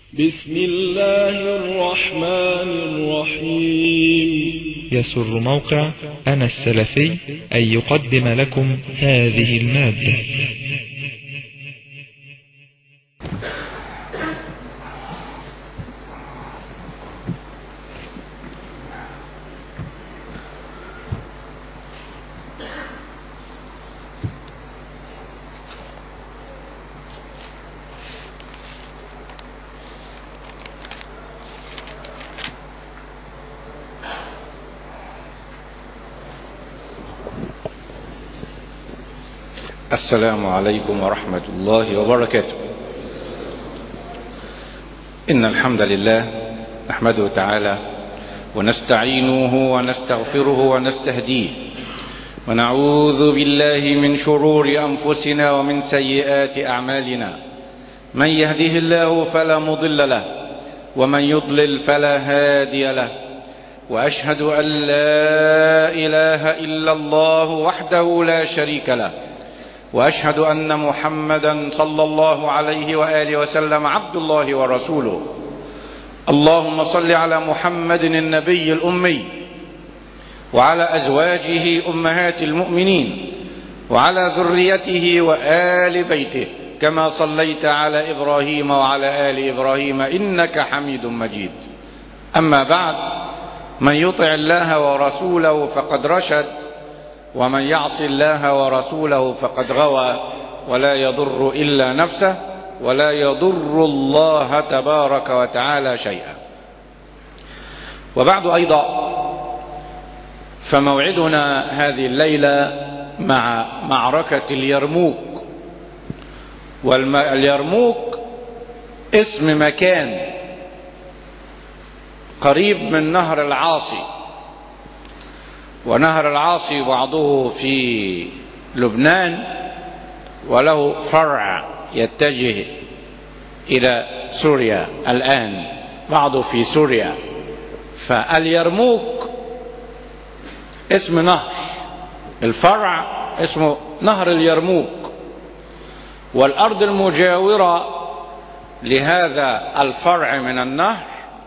بسم الله الرحمن الرحيم يسر موقع أنا السلفي أن يقدم لكم هذه المادة السلام عليكم ورحمة الله وبركاته إن الحمد لله نحمده تعالى ونستعينه ونستغفره ونستهديه ونعوذ بالله من شرور أنفسنا ومن سيئات أعمالنا من يهده الله فلا مضل له ومن يضلل فلا هادي له وأشهد أن لا إله إلا الله وحده لا شريك له واشهد ان محمدا صلى الله عليه واله وسلم عبد الله ورسوله اللهم صل على محمد النبي الامي وعلى ازواجه امهات المؤمنين وعلى ذريته وال بيته كما صليت على ابراهيم وعلى ال ابراهيم انك حميد مجيد اما بعد من يطع الله ورسوله فقد رشد ومن يعص الله ورسوله فقد غوى ولا يضر إلا نفسه ولا يضر الله تبارك وتعالى شيئا وبعد أيضا فموعدنا هذه الليلة مع معركة اليرموك واليرموك اسم مكان قريب من نهر العاصي ونهر العاصي بعضه في لبنان وله فرع يتجه إلى سوريا الآن بعضه في سوريا فاليرموك اسم نهر الفرع اسمه نهر اليرموك والأرض المجاورة لهذا الفرع من النهر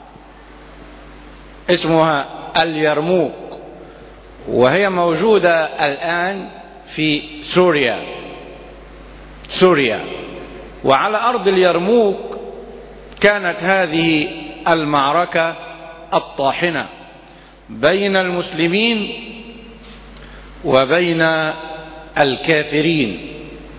اسمها اليرموك وهي موجودة الآن في سوريا سوريا وعلى أرض اليرموك كانت هذه المعركة الطاحنة بين المسلمين وبين الكافرين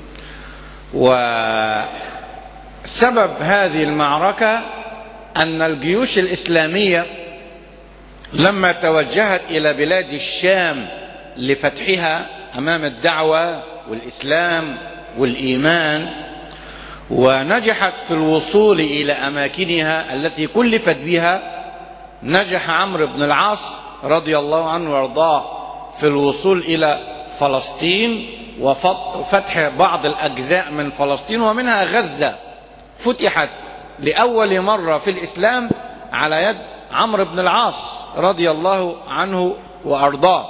وسبب هذه المعركة أن الجيوش الإسلامية لما توجهت إلى بلاد الشام لفتحها أمام الدعوة والإسلام والإيمان ونجحت في الوصول إلى أماكنها التي كلفت بها نجح عمرو بن العاص رضي الله عنه وارضاه في الوصول إلى فلسطين وفتح بعض الأجزاء من فلسطين ومنها غزة فتحت لأول مرة في الإسلام على يد عمرو بن العاص رضي الله عنه وأرضاه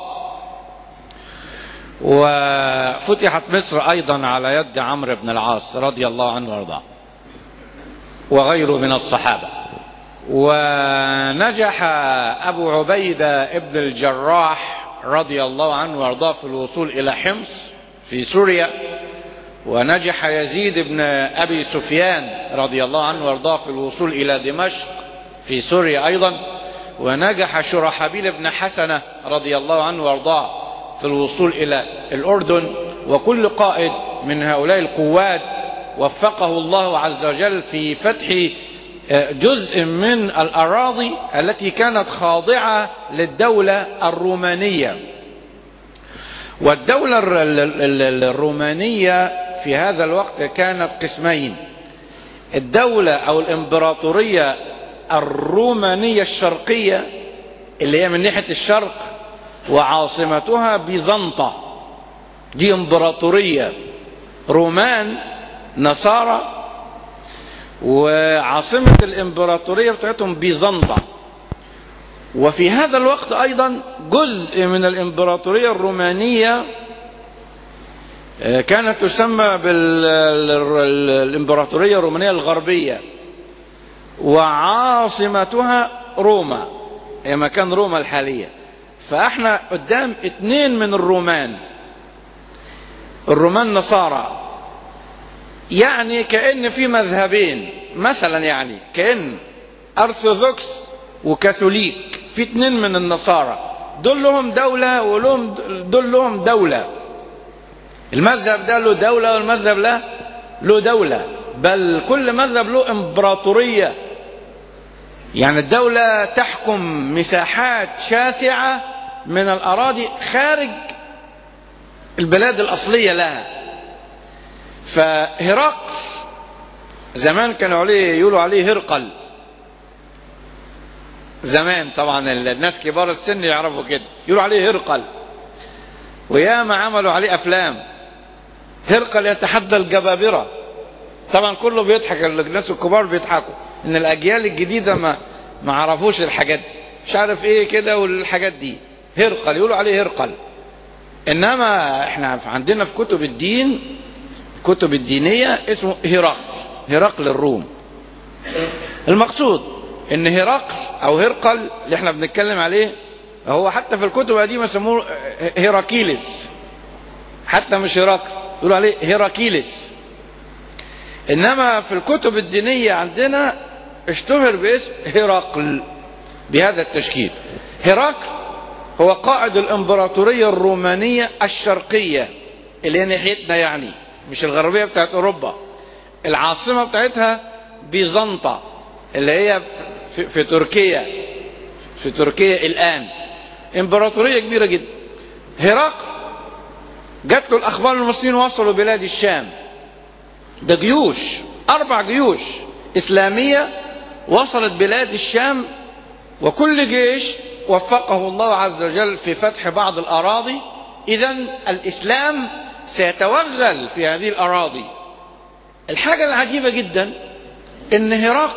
وفتحت مصر أيضا على يد عمرو بن العاص رضي الله عنه وأرضاه وغيره من الصحابة ونجح أبو عبيدة ابن الجراح رضي الله عنه وأرضاه في الوصول إلى حمص في سوريا ونجح يزيد بن أبي سفيان رضي الله عنه وأرضاه في الوصول إلى دمشق في سوريا أيضا ونجح شرحبيل بن حسنة رضي الله عنه وارضاه في الوصول إلى الأردن وكل قائد من هؤلاء القوات وفقه الله عز وجل في فتح جزء من الأراضي التي كانت خاضعة للدولة الرومانية والدولة الرومانية في هذا الوقت كانت قسمين الدولة أو الإمبراطورية الرومانية الشرقية اللي هي من ناحية الشرق وعاصمتها بيزنطة دي امبراطورية رومان نصارى وعاصمة الامبراطورية بتاعتهم بيزنطة وفي هذا الوقت أيضا جزء من الامبراطورية الرومانية كانت تسمى بالامبراطورية الرومانية الغربية وعاصمتها روما هي مكان روما الحالية فاحنا قدام اتنين من الرومان الرومان نصارى يعني كأن في مذهبين مثلا يعني كأن أرثوذكس وكاثوليك في اتنين من النصارى دول لهم دولة ولهم دول لهم دولة المذهب ده له دولة والمذهب له له دولة بل كل مذهب له امبراطورية يعني الدولة تحكم مساحات شاسعة من الأراضي خارج البلاد الأصلية لها فهرقل زمان كانوا عليه يقولوا عليه هرقل زمان طبعا الناس كبار السن يعرفوا كده يقولوا عليه هرقل وياما عملوا عليه افلام هرقل يتحدى الجبابره طبعا كله بيضحك الناس الكبار بيضحكوا ان الاجيال الجديده ما ما عرفوش الحاجات دي مش عارف ايه كده والحاجات دي هرقل يقولوا عليه هرقل انما احنا عندنا في كتب الدين الكتب الدينيه اسمه هرقل هرقل الروم المقصود ان هرقل او هرقل اللي احنا بنتكلم عليه هو حتى في الكتب القديمه سموه هيراكيلس حتى مش هرقل يقولوا عليه هيراكيلس انما في الكتب الدينيه عندنا اشتهر باسم هرقل بهذا التشكيل هرقل هو قائد الامبراطوريه الرومانيه الشرقيه اللي هي ناحيتنا يعني مش الغربيه بتاعت اوروبا العاصمه بتاعتها بيزنطه اللي هي في, في تركيا في تركيا الآن امبراطورية كبيرة جدا هرقل جات له الأخبار المسلمين وصلوا بلاد الشام ده جيوش أربع جيوش إسلامية وصلت بلاد الشام وكل جيش وفقه الله عز وجل في فتح بعض الأراضي إذا الإسلام سيتوغل في هذه الأراضي الحاجة العجيبة جدا إن هرقل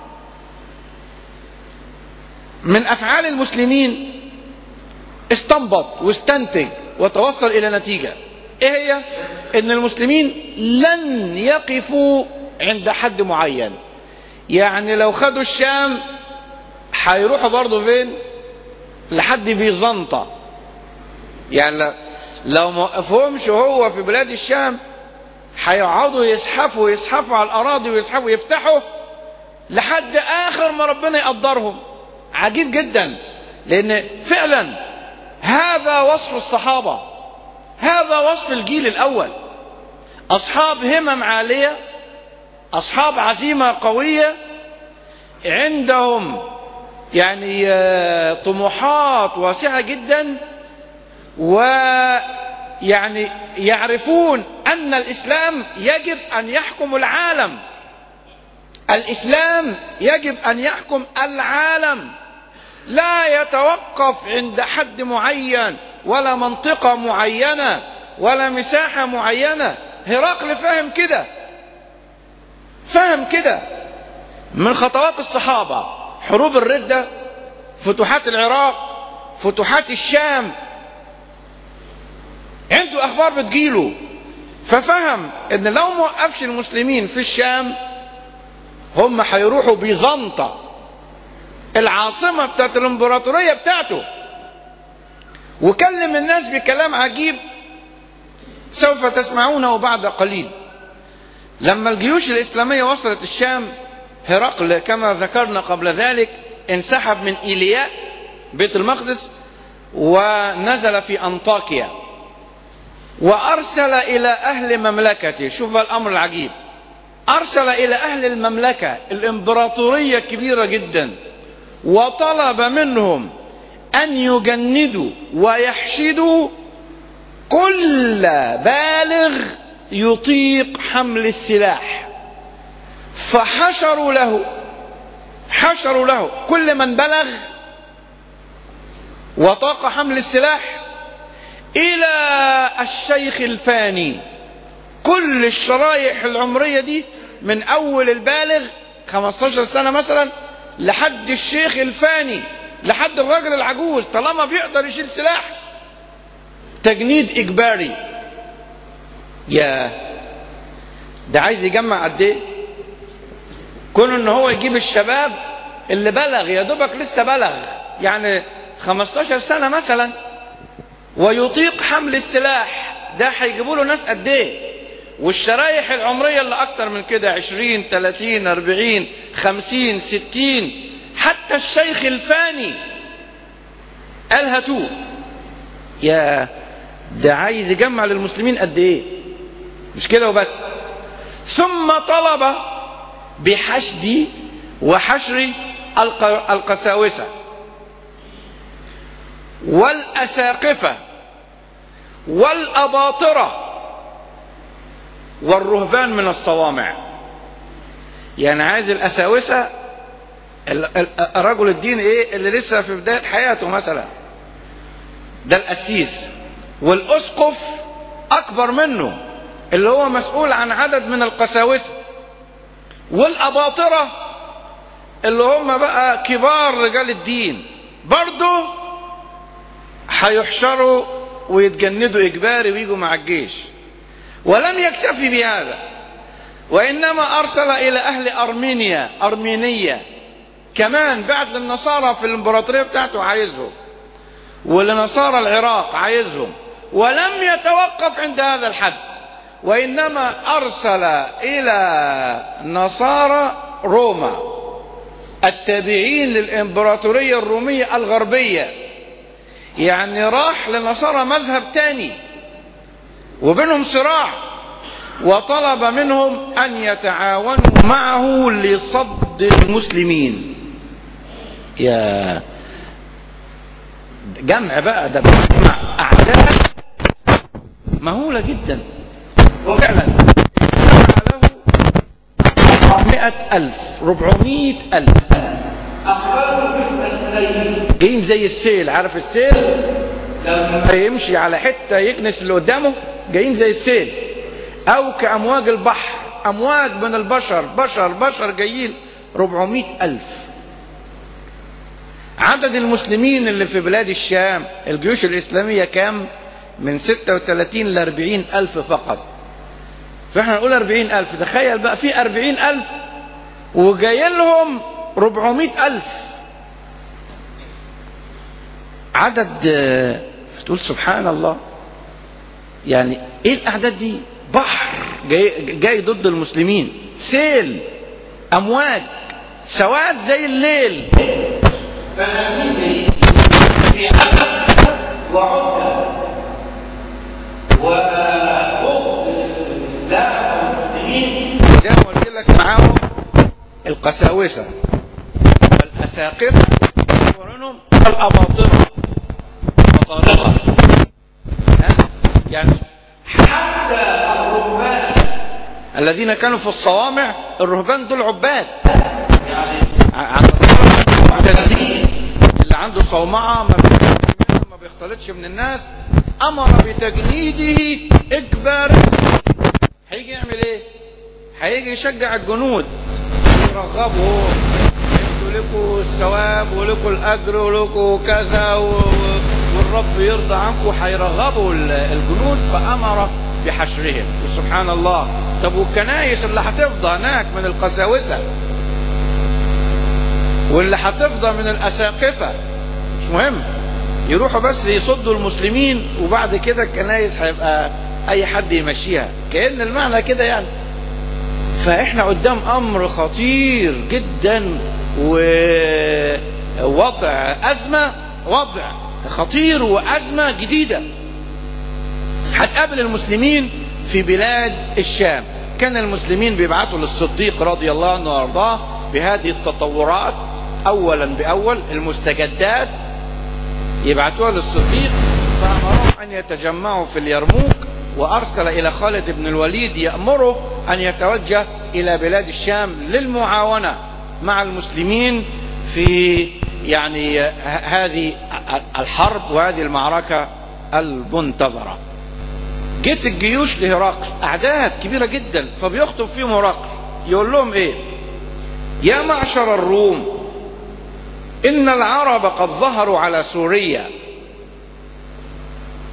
من أفعال المسلمين استنبط واستنتج وتوصل إلى نتيجة إيه هي؟ إن المسلمين لن يقفوا عند حد معين يعني لو خدوا الشام هيروحوا برضه فين؟ لحد بيزنطة يعني لو ما وقفهمش هو في بلاد الشام هيقعدوا يزحفوا يزحفوا على الأراضي ويزحفوا يفتحوا لحد آخر ما ربنا يقدرهم عجيب جدا لان فعلا هذا وصف الصحابة هذا وصف الجيل الاول اصحاب همم عالية اصحاب عزيمة قوية عندهم يعني طموحات واسعة جدا ويعني يعرفون ان الاسلام يجب ان يحكم العالم الاسلام يجب ان يحكم العالم لا يتوقف عند حد معين ولا منطقة معينة ولا مساحة معينة هرقل فاهم كده فاهم كده من خطوات الصحابة حروب الردة فتوحات العراق فتوحات الشام عنده اخبار بتجيله ففهم ان لو موقفش المسلمين في الشام هم هيروحوا بيزنطة العاصمة بتاعت الامبراطورية بتاعته وكلم الناس بكلام عجيب سوف تسمعونه بعد قليل لما الجيوش الإسلامية وصلت الشام هرقل كما ذكرنا قبل ذلك انسحب من إيلياء بيت المقدس ونزل في أنطاكيا وأرسل إلى أهل مملكته شوف الأمر العجيب أرسل إلى أهل المملكة الإمبراطورية كبيرة جدا وطلب منهم أن يجندوا ويحشدوا كل بالغ يطيق حمل السلاح فحشروا له حشروا له كل من بلغ وطاق حمل السلاح إلى الشيخ الفاني كل الشرايح العمرية دي من أول البالغ 15 سنة مثلا لحد الشيخ الفاني لحد الراجل العجوز طالما بيقدر يشيل سلاح تجنيد إجباري يا ده عايز يجمع قد ايه كون ان هو يجيب الشباب اللي بلغ يا دوبك لسه بلغ يعني 15 سنة مثلا ويطيق حمل السلاح ده هيجيبوا له ناس قد ايه والشرايح العمرية اللي اكتر من كده 20 30 40 50 60 حتى الشيخ الفاني قال هاتوه يا ده عايز يجمع للمسلمين قد ايه مش كده وبس ثم طلب بحشد وحشر القساوسة والأساقفة والأباطرة والرهبان من الصوامع يعني عايز الأساوسة رجل الدين ايه اللي لسه في بداية حياته مثلا ده الأسيس والأسقف أكبر منه اللي هو مسؤول عن عدد من القساوسة والأباطرة اللي هم بقى كبار رجال الدين برضه هيحشروا ويتجندوا إجباري ويجوا مع الجيش ولم يكتفي بهذا وإنما أرسل إلى أهل أرمينيا أرمينية كمان بعد للنصارى في الإمبراطورية بتاعته عايزهم ولنصارى العراق عايزهم ولم يتوقف عند هذا الحد وإنما أرسل إلى نصارى روما التابعين للإمبراطورية الرومية الغربية يعني راح لنصارى مذهب تاني وبينهم صراع وطلب منهم أن يتعاونوا معه لصد المسلمين يا جمع بقى ده مع أعداء مهولة جدا وفعلا جمع له 400 ألف 400 ألف جايين زي السيل عارف السيل لما يمشي على حتة يكنس اللي قدامه جايين زي السيل أو كأمواج البحر أمواج من البشر بشر بشر جايين 400 ألف عدد المسلمين اللي في بلاد الشام الجيوش الإسلامية كام من 36 ل 40 ألف فقط فاحنا نقول 40 ألف تخيل بقى في 40 ألف وجاي لهم 400 ألف عدد تقول سبحان الله يعني ايه الأعداد دي بحر جاي, جاي ضد المسلمين سيل أمواج سواد زي الليل في عدد وعدة وخوف الإسلام والمسلمين زي ما قلت لك معاهم القساوسة والأساقفة ورنهم الأباطرة البطارقة يعني حتى الرهبان الذين كانوا في الصوامع الرهبان دول عباد يعني عن معتزلين اللي عنده صومعة ما ما بيختلطش من الناس امر بتجنيده اجبارا هيجي يعمل ايه هيجي يشجع الجنود يرغبوا انتوا لكم الثواب ولكم الاجر ولكم كذا و... والرب يرضى عنكم هيرغبوا الجنود فامر بحشرهم وسبحان الله طب والكنايس اللي هتفضى هناك من القساوسه واللي هتفضى من الاساقفه مش مهم يروحوا بس يصدوا المسلمين وبعد كده الكنايس هيبقى اي حد يمشيها كأن المعنى كده يعني فاحنا قدام امر خطير جدا ووضع ازمة وضع خطير وازمة جديدة هتقابل المسلمين في بلاد الشام كان المسلمين بيبعثوا للصديق رضي الله عنه وارضاه بهذه التطورات اولا باول المستجدات يبعثوها للصديق فأمرهم أن يتجمعوا في اليرموك وأرسل إلى خالد بن الوليد يأمره أن يتوجه إلى بلاد الشام للمعاونة مع المسلمين في يعني هذه الحرب وهذه المعركة المنتظرة جت الجيوش لهرقل أعداد كبيرة جدا فبيخطب فيهم هرقل يقول لهم إيه يا معشر الروم إن العرب قد ظهروا على سوريا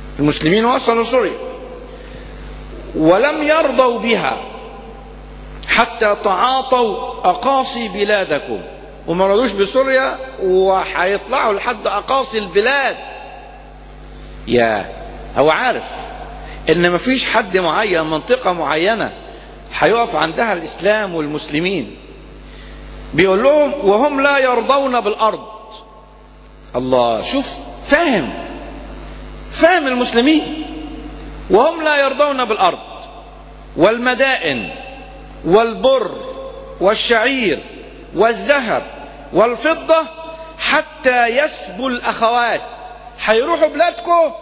المسلمين وصلوا سوريا ولم يرضوا بها حتى تعاطوا أقاصي بلادكم وما رضوش بسوريا وهيطلعوا لحد أقاصي البلاد يا هو عارف ان مفيش حد معين منطقة معينة هيقف عندها الاسلام والمسلمين بيقول لهم وهم لا يرضون بالارض الله شوف فاهم فاهم المسلمين وهم لا يرضون بالارض والمدائن والبر والشعير والذهب والفضة حتى يسبوا الاخوات هيروحوا بلادكم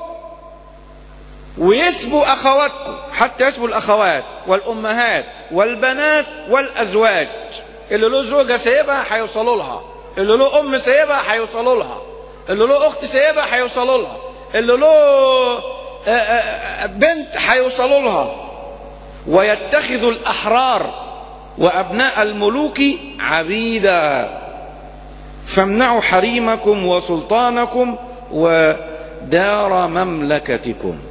ويسبوا اخواتكم حتى يسبوا الاخوات والامهات والبنات والازواج اللي له زوجه سايبها هيوصلوا لها اللي له ام سايبها هيوصلوا لها اللي له اخت سايبها هيوصلوا لها اللي له آه، آه، بنت هيوصلوا لها ويتخذ الاحرار وابناء الملوك عبيدا فامنعوا حريمكم وسلطانكم ودار مملكتكم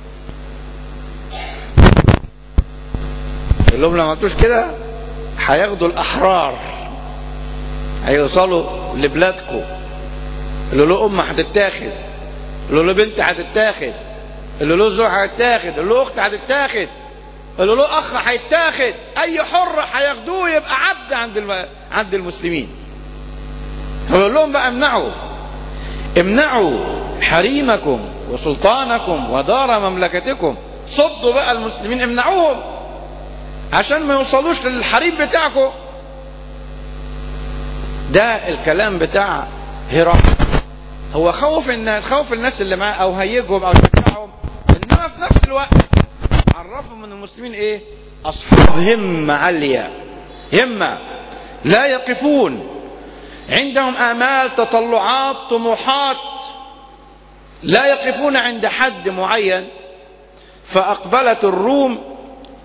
يقول لهم لو ما عملتوش كده هياخدوا الاحرار هيوصلوا لبلادكم اللي له ام هتتاخد اللي له بنت هتتاخد اللي له زوج هيتاخد اللي له اخت هتتاخد اللي له اخ هيتاخد اي حر هياخدوه يبقى عبد عند الم... عند المسلمين فبقول لهم بقى امنعوا امنعوا حريمكم وسلطانكم ودار مملكتكم صدوا بقى المسلمين امنعوهم عشان ما يوصلوش للحريم بتاعكم ده الكلام بتاع هرقل هو خوف الناس خوف الناس اللي معاه او هيجهم او شجعهم انما في نفس الوقت عرفهم من المسلمين ايه اصحاب همة عالية همة لا يقفون عندهم امال تطلعات طموحات لا يقفون عند حد معين فاقبلت الروم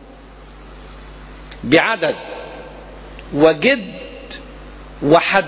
بعدد وجد وحد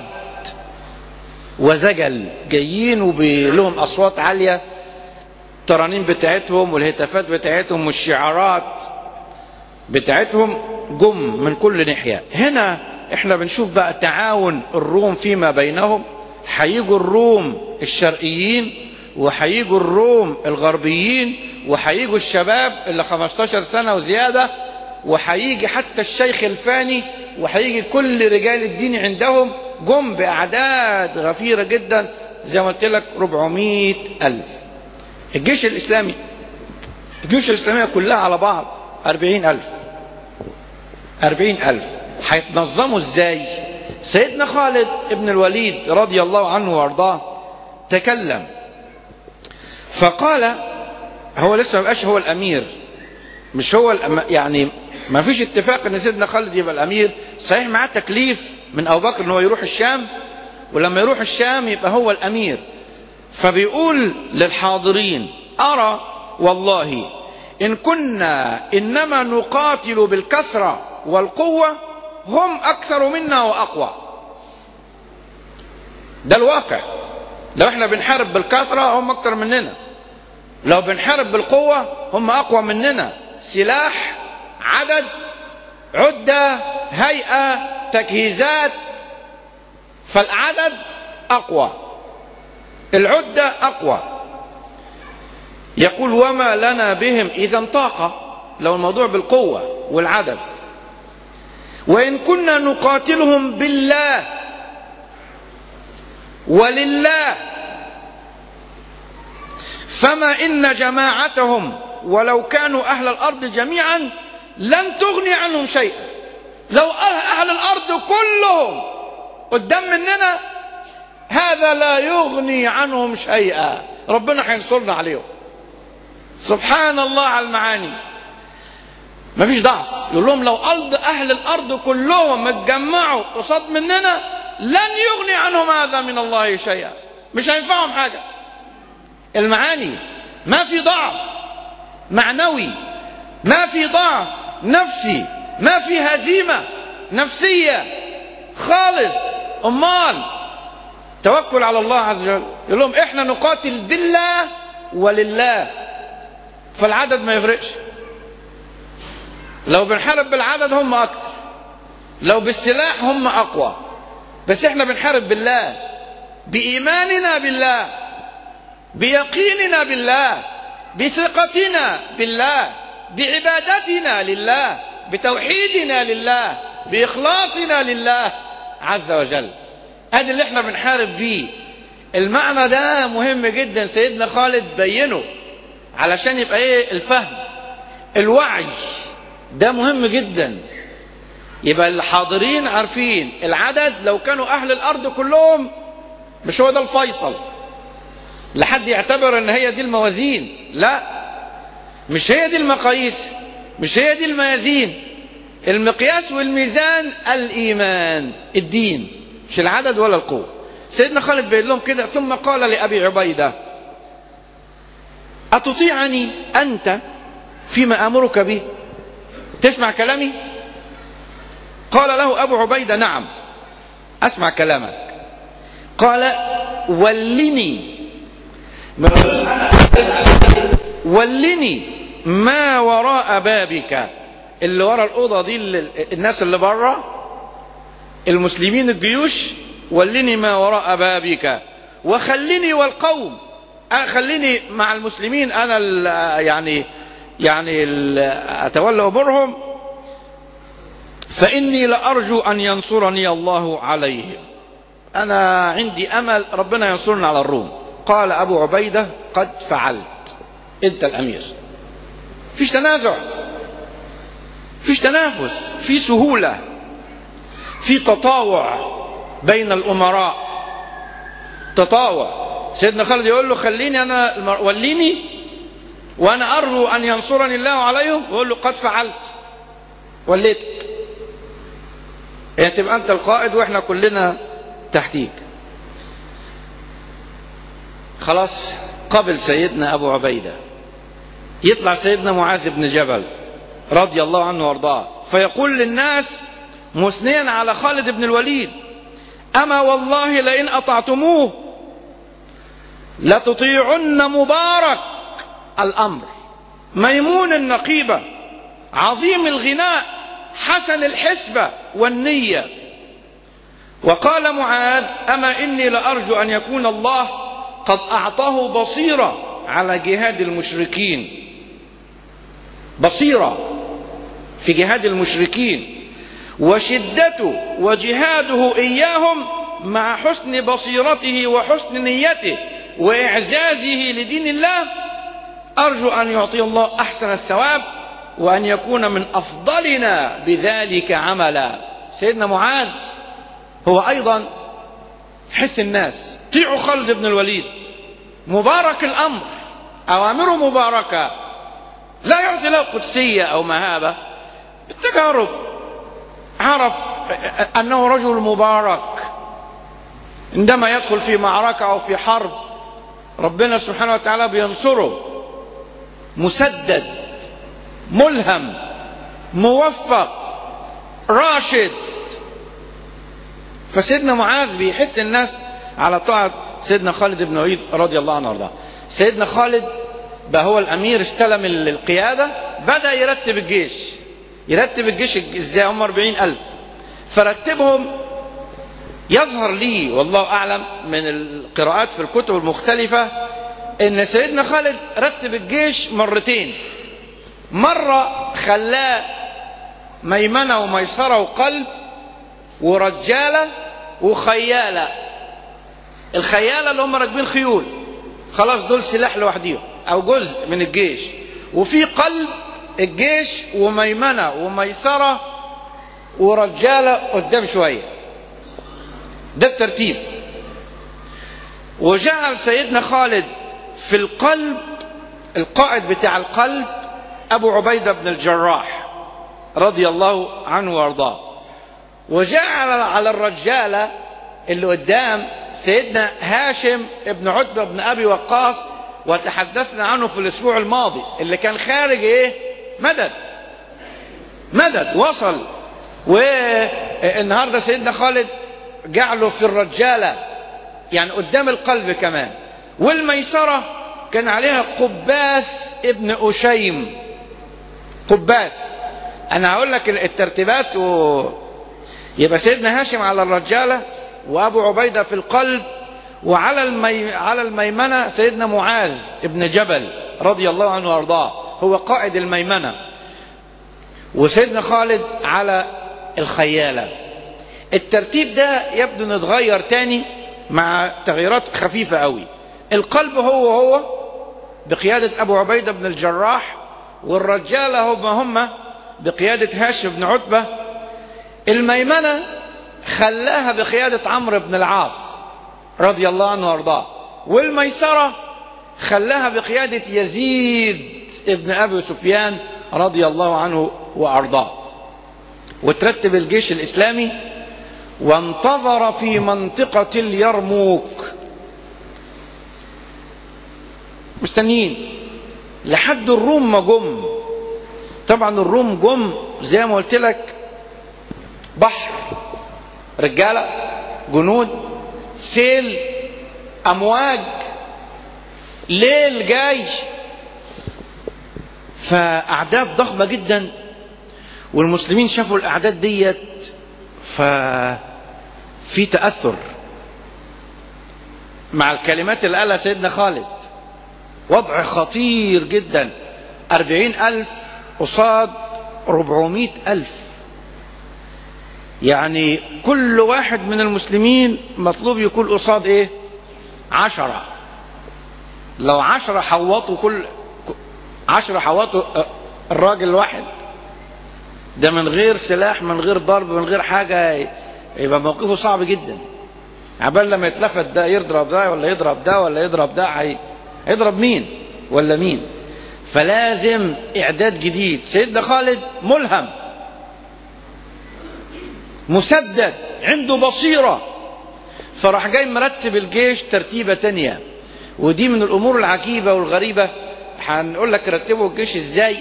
وزجل جايين وبلهم اصوات عاليه الترانيم بتاعتهم والهتافات بتاعتهم والشعارات بتاعتهم جم من كل ناحيه هنا احنا بنشوف بقى تعاون الروم فيما بينهم هيجوا الروم الشرقيين وهيجوا الروم الغربيين وهيجوا الشباب اللي 15 سنه وزياده وهيجي حتى الشيخ الفاني وهيجي كل رجال الدين عندهم جم بأعداد غفيرة جدا زي ما قلت لك 400 ألف الجيش الإسلامي الجيوش الإسلامية كلها على بعض 40 ألف 40 ألف هيتنظموا ازاي سيدنا خالد ابن الوليد رضي الله عنه وارضاه تكلم فقال هو لسه ما بقاش هو الامير مش هو الأم... يعني ما فيش اتفاق ان سيدنا خالد يبقى الامير صحيح معاه تكليف من ابو بكر ان هو يروح الشام ولما يروح الشام يبقى هو الامير فبيقول للحاضرين ارى والله ان كنا انما نقاتل بالكثره والقوه هم اكثر منا واقوى ده الواقع لو احنا بنحارب بالكثره هم اكثر مننا لو بنحارب بالقوه هم اقوى مننا سلاح عدد عدة هيئة تجهيزات فالعدد أقوى العدة أقوى يقول وما لنا بهم إذا طاقة لو الموضوع بالقوة والعدد وإن كنا نقاتلهم بالله ولله فما إن جماعتهم ولو كانوا أهل الأرض جميعا لن تغني عنهم شيئا لو أهل الأرض كلهم قدام مننا هذا لا يغني عنهم شيئا ربنا هينصرنا عليهم سبحان الله على المعاني مفيش ضعف يقول لهم لو أرض أهل الأرض كلهم اتجمعوا قصاد مننا لن يغني عنهم هذا من الله شيئا مش هينفعهم حاجة المعاني ما في ضعف معنوي ما في ضعف نفسي ما في هزيمة نفسية خالص أمال توكل على الله عز وجل يقول لهم احنا نقاتل بالله ولله فالعدد ما يفرقش لو بنحارب بالعدد هم اكتر لو بالسلاح هم أقوى بس احنا بنحارب بالله بإيماننا بالله بيقيننا بالله بثقتنا بالله بعبادتنا لله بتوحيدنا لله بإخلاصنا لله عز وجل هذا اللي احنا بنحارب بيه المعنى ده مهم جدا سيدنا خالد بينه علشان يبقى ايه الفهم الوعي ده مهم جدا يبقى الحاضرين عارفين العدد لو كانوا اهل الارض كلهم مش هو ده الفيصل لحد يعتبر ان هي دي الموازين لا مش هي دي المقاييس مش هي دي الميازين المقياس والميزان الايمان الدين مش العدد ولا القوه سيدنا خالد بيقول لهم كده ثم قال لابي عبيده اتطيعني انت فيما امرك به تسمع كلامي قال له ابو عبيده نعم اسمع كلامك قال ولني ولني ما وراء بابك اللي ورا الأوضة دي اللي الناس اللي بره المسلمين الجيوش ولني ما وراء بابك وخلني والقوم خليني مع المسلمين أنا ال يعني يعني ال أتولى أمورهم فإني لأرجو أن ينصرني الله عليهم أنا عندي أمل ربنا ينصرنا على الروم قال أبو عبيدة قد فعلت أنت الأمير فيش تنازع فيش تنافس في سهولة في تطاوع بين الأمراء تطاوع سيدنا خالد يقول له خليني أنا المر... وليني وأنا أرجو أن ينصرني الله عليهم يقول له قد فعلت وليتك يعني تبقى أنت القائد وإحنا كلنا تحتيك خلاص قبل سيدنا أبو عبيدة يطلع سيدنا معاذ بن جبل رضي الله عنه وارضاه فيقول للناس مثنيا على خالد بن الوليد أما والله لئن أطعتموه لتطيعن مبارك الأمر ميمون النقيبة عظيم الغناء حسن الحسبة والنية وقال معاذ أما إني لأرجو أن يكون الله قد أعطاه بصيرة على جهاد المشركين بصيرة في جهاد المشركين وشدته وجهاده إياهم مع حسن بصيرته وحسن نيته وإعزازه لدين الله أرجو أن يعطي الله أحسن الثواب وأن يكون من أفضلنا بذلك عملا سيدنا معاذ هو أيضا حس الناس طيعوا خالد بن الوليد مبارك الأمر أوامره مباركة لا يعطي له قدسية أو مهابة بالتجارب عرف أنه رجل مبارك عندما يدخل في معركة أو في حرب ربنا سبحانه وتعالى بينصره مسدد ملهم موفق راشد فسيدنا معاذ بيحث الناس على طاعة سيدنا خالد بن وليد رضي الله عنه وارضاه سيدنا خالد بقى هو الأمير استلم القيادة بدأ يرتب الجيش يرتب الجيش ازاي هم 40 ألف فرتبهم يظهر لي والله أعلم من القراءات في الكتب المختلفة ان سيدنا خالد رتب الجيش مرتين مرة خلاه ميمنة وميسرة وقلب ورجالة وخيالة الخيالة اللي هم راكبين خيول خلاص دول سلاح لوحديهم او جزء من الجيش وفي قلب الجيش وميمنة وميسرة ورجالة قدام شوية ده الترتيب وجعل سيدنا خالد في القلب القائد بتاع القلب أبو عبيدة بن الجراح رضي الله عنه وارضاه وجعل على الرجالة اللي قدام سيدنا هاشم ابن عتبة بن أبي وقاص وتحدثنا عنه في الأسبوع الماضي اللي كان خارج إيه مدد مدد وصل والنهاردة سيدنا خالد جعله في الرجالة يعني قدام القلب كمان والميسرة كان عليها قباث ابن أشيم قباث أنا هقول لك الترتيبات و... يبقى سيدنا هاشم على الرجالة وأبو عبيدة في القلب وعلى المي... على الميمنة سيدنا معاذ ابن جبل رضي الله عنه وارضاه هو قائد الميمنة وسيدنا خالد على الخيالة الترتيب ده يبدو انه اتغير تاني مع تغييرات خفيفة قوي القلب هو هو بقيادة ابو عبيدة بن الجراح والرجالة هم هم بقيادة هاشم بن عتبة الميمنة خلاها بقيادة عمرو بن العاص رضي الله عنه وارضاه والميسرة خلاها بقيادة يزيد ابن أبي سفيان رضي الله عنه وأرضاه وترتب الجيش الإسلامي وانتظر في منطقة اليرموك مستنيين لحد الروم ما جم طبعا الروم جم زي ما قلت لك بحر رجالة جنود سيل أمواج ليل جاي فأعداد ضخمة جدا والمسلمين شافوا الأعداد ديت ففي تأثر مع الكلمات اللي قالها سيدنا خالد وضع خطير جدا أربعين ألف قصاد ربعمائة ألف يعني كل واحد من المسلمين مطلوب يكون قصاد ايه عشرة لو عشرة حوطوا كل عشرة حوطوا الراجل الواحد ده من غير سلاح من غير ضرب من غير حاجة يبقى موقفه صعب جدا عبال لما يتلفت ده يضرب ده ولا يضرب ده ولا يضرب ده هي- هيضرب مين ولا مين فلازم اعداد جديد سيدنا خالد ملهم مسدد عنده بصيرة فراح جاي مرتب الجيش ترتيبة تانية ودي من الامور العجيبة والغريبة هنقول لك رتبوا الجيش ازاي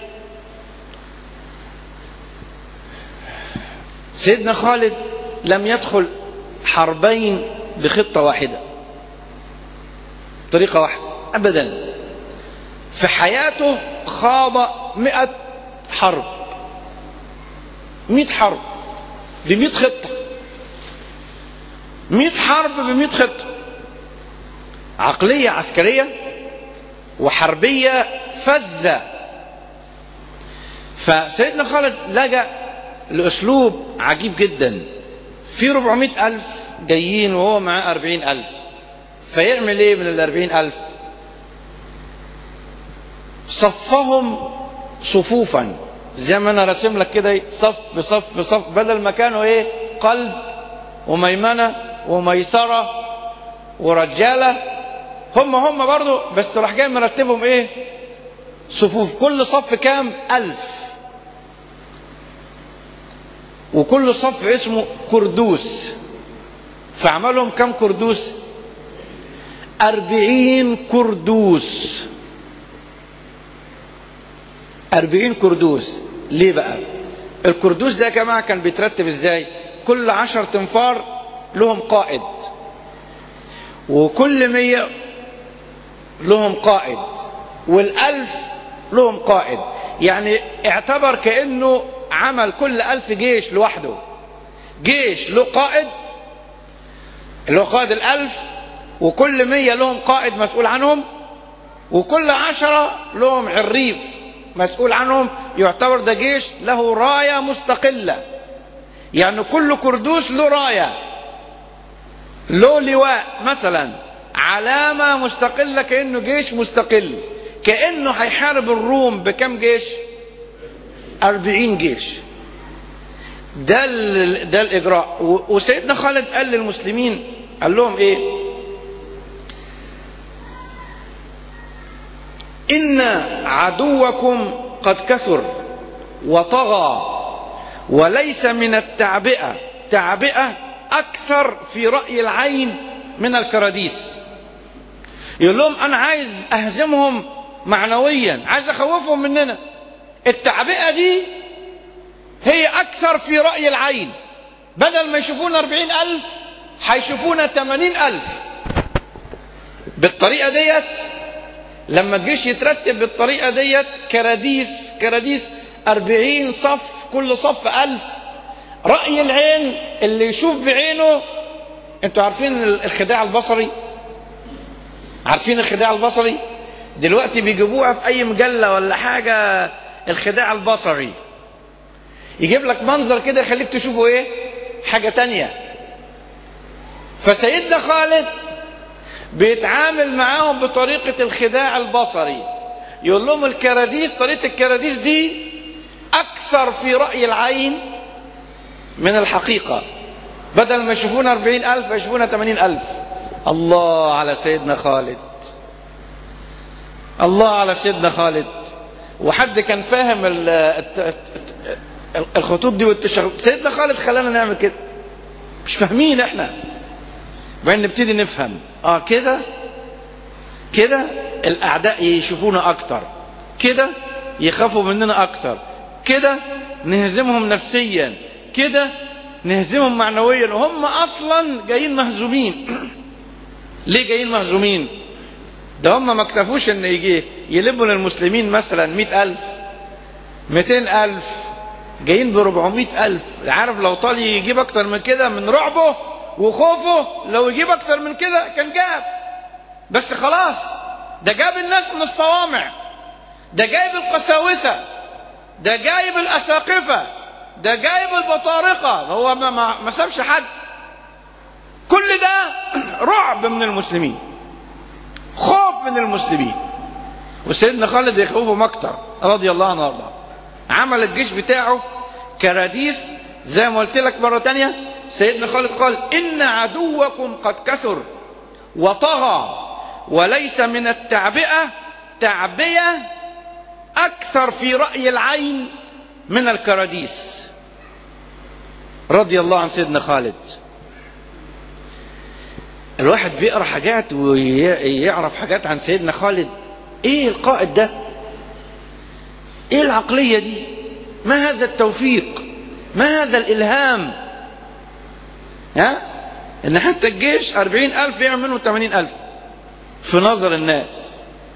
سيدنا خالد لم يدخل حربين بخطة واحدة طريقة واحدة ابدا في حياته خاض مئة حرب مئة حرب بمئة خطة مئة حرب بمئة خطة عقلية عسكرية وحربية فذة فسيدنا خالد لجأ لأسلوب عجيب جدا في 400 ألف جايين وهو معاه 40 ألف فيعمل ايه من ال 40 ألف صفهم صفوفا زي ما انا راسم لك كده صف بصف بصف بدل ما كانوا ايه قلب وميمنة وميسرة ورجالة هم هم برضو بس راح جاي مرتبهم ايه صفوف كل صف كام ألف وكل صف اسمه كردوس فعملهم كم كردوس أربعين كردوس أربعين كردوس ليه بقى الكردوس ده يا جماعة كان بيترتب ازاي كل عشر تنفار لهم قائد وكل مية لهم قائد والألف لهم قائد يعني اعتبر كأنه عمل كل ألف جيش لوحده جيش له قائد اللي هو قائد الألف وكل مية لهم قائد مسؤول عنهم وكل عشرة لهم عريف مسؤول عنهم يعتبر ده جيش له راية مستقلة يعني كل كردوس له راية له لواء مثلا علامة مستقلة كأنه جيش مستقل كأنه هيحارب الروم بكم جيش أربعين جيش ده, ال- ده الإجراء و- وسيدنا خالد قال للمسلمين قال لهم إيه إن عدوكم قد كثر وطغى وليس من التعبئة تعبئة أكثر في رأي العين من الكراديس يقول لهم أنا عايز أهزمهم معنويا عايز أخوفهم مننا التعبئة دي هي أكثر في رأي العين بدل ما يشوفونا أربعين ألف هيشوفونا ثمانين ألف بالطريقة ديت لما الجيش يترتب بالطريقة ديت كراديس كراديس أربعين صف كل صف ألف رأي العين اللي يشوف بعينه انتوا عارفين الخداع البصري عارفين الخداع البصري دلوقتي بيجيبوها في اي مجلة ولا حاجة الخداع البصري يجيب لك منظر كده يخليك تشوفه ايه حاجة تانية فسيدنا خالد بيتعامل معاهم بطريقة الخداع البصري يقول لهم الكراديس طريقة الكراديس دي أكثر في رأي العين من الحقيقة بدل ما يشوفونا أربعين ألف يشوفونا ثمانين ألف الله على سيدنا خالد الله على سيدنا خالد وحد كان فاهم الخطوط دي والتشغل سيدنا خالد خلانا نعمل كده مش فاهمين احنا وبعدين نبتدي نفهم اه كده كده الاعداء يشوفونا اكتر كده يخافوا مننا اكتر كده نهزمهم نفسيا كده نهزمهم معنويا وهم اصلا جايين مهزومين ليه جايين مهزومين ده هم ما اكتفوش ان يجي يلبوا للمسلمين مثلا مئة الف مئتين الف جايين بربعمائة الف عارف لو طال يجيب اكتر من كده من رعبه وخوفه لو يجيب اكتر من كده كان جاب بس خلاص ده جاب الناس من الصوامع ده جايب القساوسة ده جايب الأساقفة ده جايب البطارقة هو ما, ما, ما سابش حد كل ده رعب من المسلمين خوف من المسلمين وسيدنا خالد يخوفهم اكتر رضي الله عنه وارضاه عمل الجيش بتاعه كراديس زي ما قلت لك مرة تانية سيدنا خالد قال إن عدوكم قد كثر وطغى وليس من التعبئة تعبية أكثر في رأي العين من الكراديس رضي الله عن سيدنا خالد الواحد بيقرا حاجات ويعرف حاجات عن سيدنا خالد ايه القائد ده ايه العقلية دي ما هذا التوفيق ما هذا الالهام ها ان حتى الجيش اربعين الف يعمل منه ثمانين الف في نظر الناس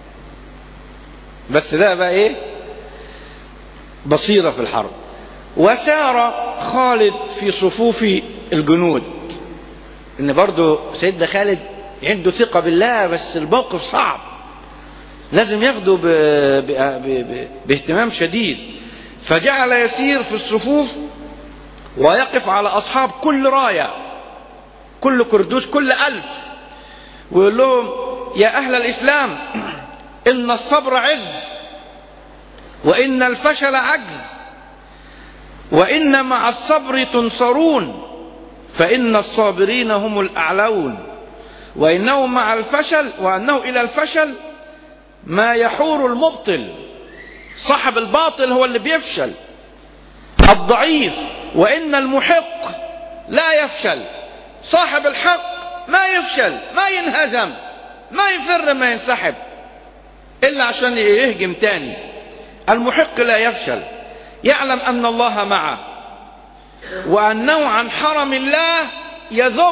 بس ده بقى ايه بصيرة في الحرب وسار خالد في صفوف الجنود ان برضو سيدنا خالد عنده ثقة بالله بس الموقف صعب لازم ياخده ب... ب... ب... باهتمام شديد فجعل يسير في الصفوف ويقف على أصحاب كل راية كل كردوس كل ألف ويقول لهم يا أهل الإسلام إن الصبر عز وإن الفشل عجز وإن مع الصبر تنصرون فإن الصابرين هم الأعلون وإنه مع الفشل وأنه إلى الفشل ما يحور المبطل صاحب الباطل هو اللي بيفشل الضعيف وإن المحق لا يفشل صاحب الحق ما يفشل ما ينهزم ما يفر ما ينسحب إلا عشان يهجم تاني المحق لا يفشل يعلم أن الله معه وأنه عن حرم الله يذب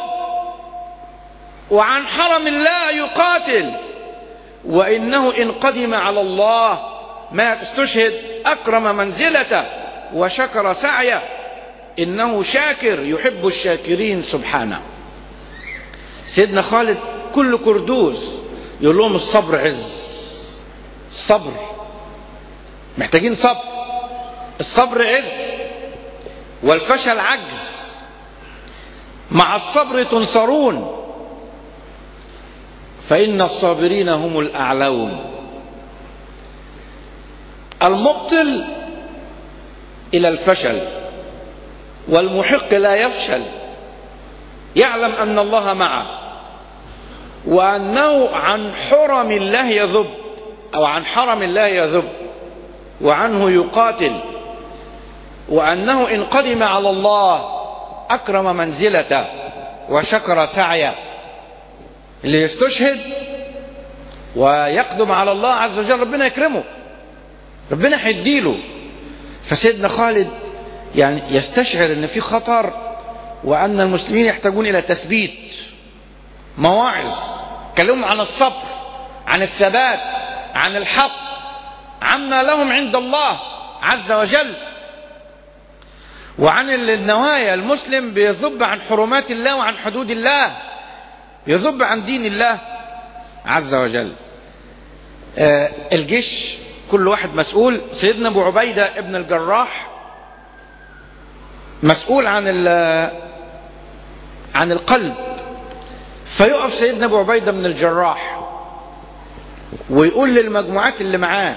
وعن حرم الله يقاتل وإنه إن قدم على الله ما استشهد أكرم منزلته وشكر سعيه إنه شاكر يحب الشاكرين سبحانه سيدنا خالد كل كردوس يقول لهم الصبر عز الصبر محتاجين صبر الصبر عز والفشل عجز مع الصبر تنصرون فإن الصابرين هم الأعلون المبطل إلى الفشل والمحق لا يفشل يعلم أن الله معه وأنه عن حرم الله يذب أو عن حرم الله يذب وعنه يقاتل وأنه إن قدم على الله أكرم منزلته وشكر سعيه اللي يستشهد ويقدم على الله عز وجل ربنا يكرمه ربنا هيديله فسيدنا خالد يعني يستشعر ان في خطر وان المسلمين يحتاجون الى تثبيت مواعظ كلمهم عن الصبر عن الثبات عن الحق عما لهم عند الله عز وجل وعن النوايا المسلم بيذب عن حرمات الله وعن حدود الله يذب عن دين الله عز وجل آه الجيش كل واحد مسؤول سيدنا ابو عبيده ابن الجراح مسؤول عن عن القلب فيقف سيدنا ابو عبيده بن الجراح ويقول للمجموعات اللي معاه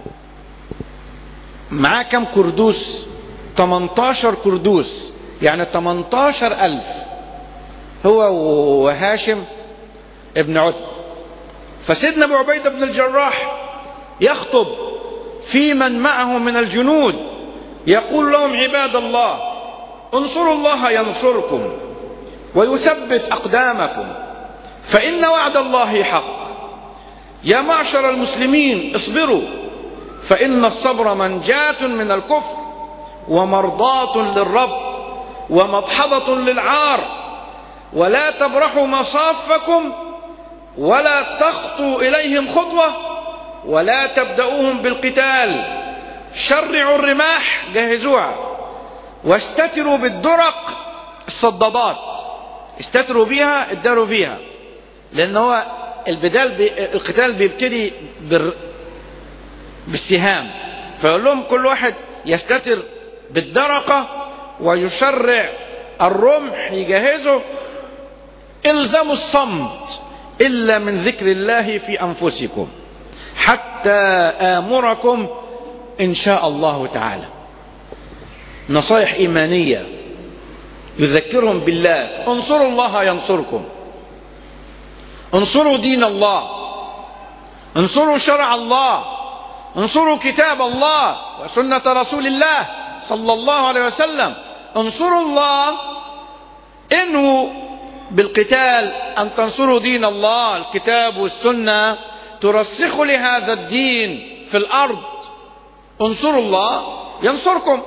معاه كم كردوس 18 كردوس يعني 18 ألف هو وهاشم ابن عتب فسيدنا ابو عبيده بن الجراح يخطب في من معه من الجنود يقول لهم عباد الله انصروا الله ينصركم ويثبت اقدامكم فان وعد الله حق يا معشر المسلمين اصبروا فان الصبر منجاه من الكفر ومرضاه للرب ومضحضه للعار ولا تبرحوا مصافكم ولا تخطوا اليهم خطوه ولا تبدأوهم بالقتال شرعوا الرماح جهزوها واستتروا بالدرق الصدادات استتروا بيها اداروا فيها لان هو البدال بي القتال بيبتدي بال... بالسهام فيقول لهم كل واحد يستتر بالدرقة ويشرع الرمح يجهزه الزموا الصمت إلا من ذكر الله في أنفسكم حتى آمركم إن شاء الله تعالى نصائح إيمانية يذكرهم بالله انصروا الله ينصركم انصروا دين الله انصروا شرع الله انصروا كتاب الله وسنة رسول الله صلى الله عليه وسلم انصروا الله انهوا بالقتال ان تنصروا دين الله الكتاب والسنه ترسخ لهذا الدين في الارض انصروا الله ينصركم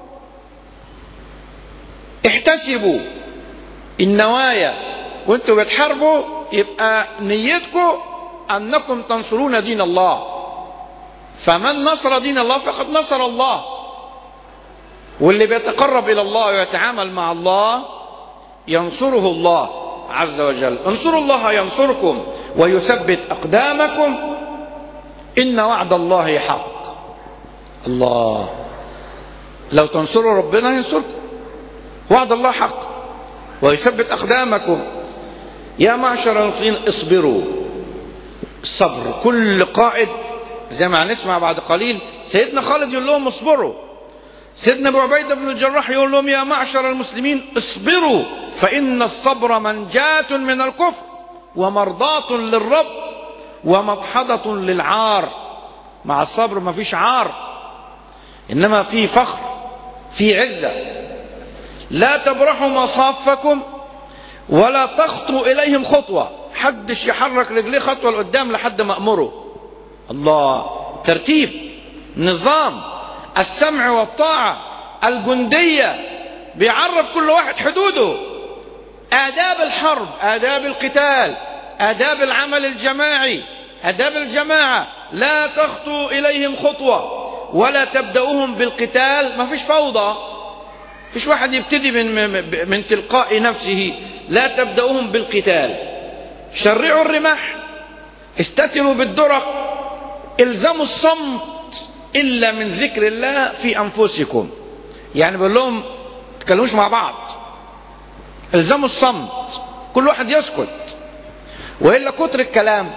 احتسبوا النوايا وانتوا بتحاربوا يبقى نيتكم انكم تنصرون دين الله فمن نصر دين الله فقد نصر الله واللي بيتقرب الى الله ويتعامل مع الله ينصره الله عز وجل انصروا الله ينصركم ويثبت أقدامكم إن وعد الله حق الله لو تنصروا ربنا ينصركم وعد الله حق ويثبت أقدامكم يا معشر المسلمين اصبروا الصبر كل قائد زي ما هنسمع بعد قليل سيدنا خالد يقول لهم اصبروا سيدنا ابو عبيده بن الجراح يقول لهم يا معشر المسلمين اصبروا فان الصبر منجاه من الكفر ومرضاه للرب ومضحضه للعار مع الصبر ما فيش عار انما في فخر في عزه لا تبرحوا مصافكم ولا تخطوا اليهم خطوه حدش يحرك رجليه خطوه لقدام لحد ما امره الله ترتيب نظام السمع والطاعة الجندية بيعرف كل واحد حدوده آداب الحرب آداب القتال آداب العمل الجماعي آداب الجماعة لا تخطوا إليهم خطوة ولا تبدأوهم بالقتال ما فيش فوضى فيش واحد يبتدي من, من تلقاء نفسه لا تبدأوهم بالقتال شرعوا الرماح استتروا بالدرق الزموا الصمت إلا من ذكر الله في أنفسكم يعني بقول لهم تكلموش مع بعض الزموا الصمت كل واحد يسكت وإلا كتر الكلام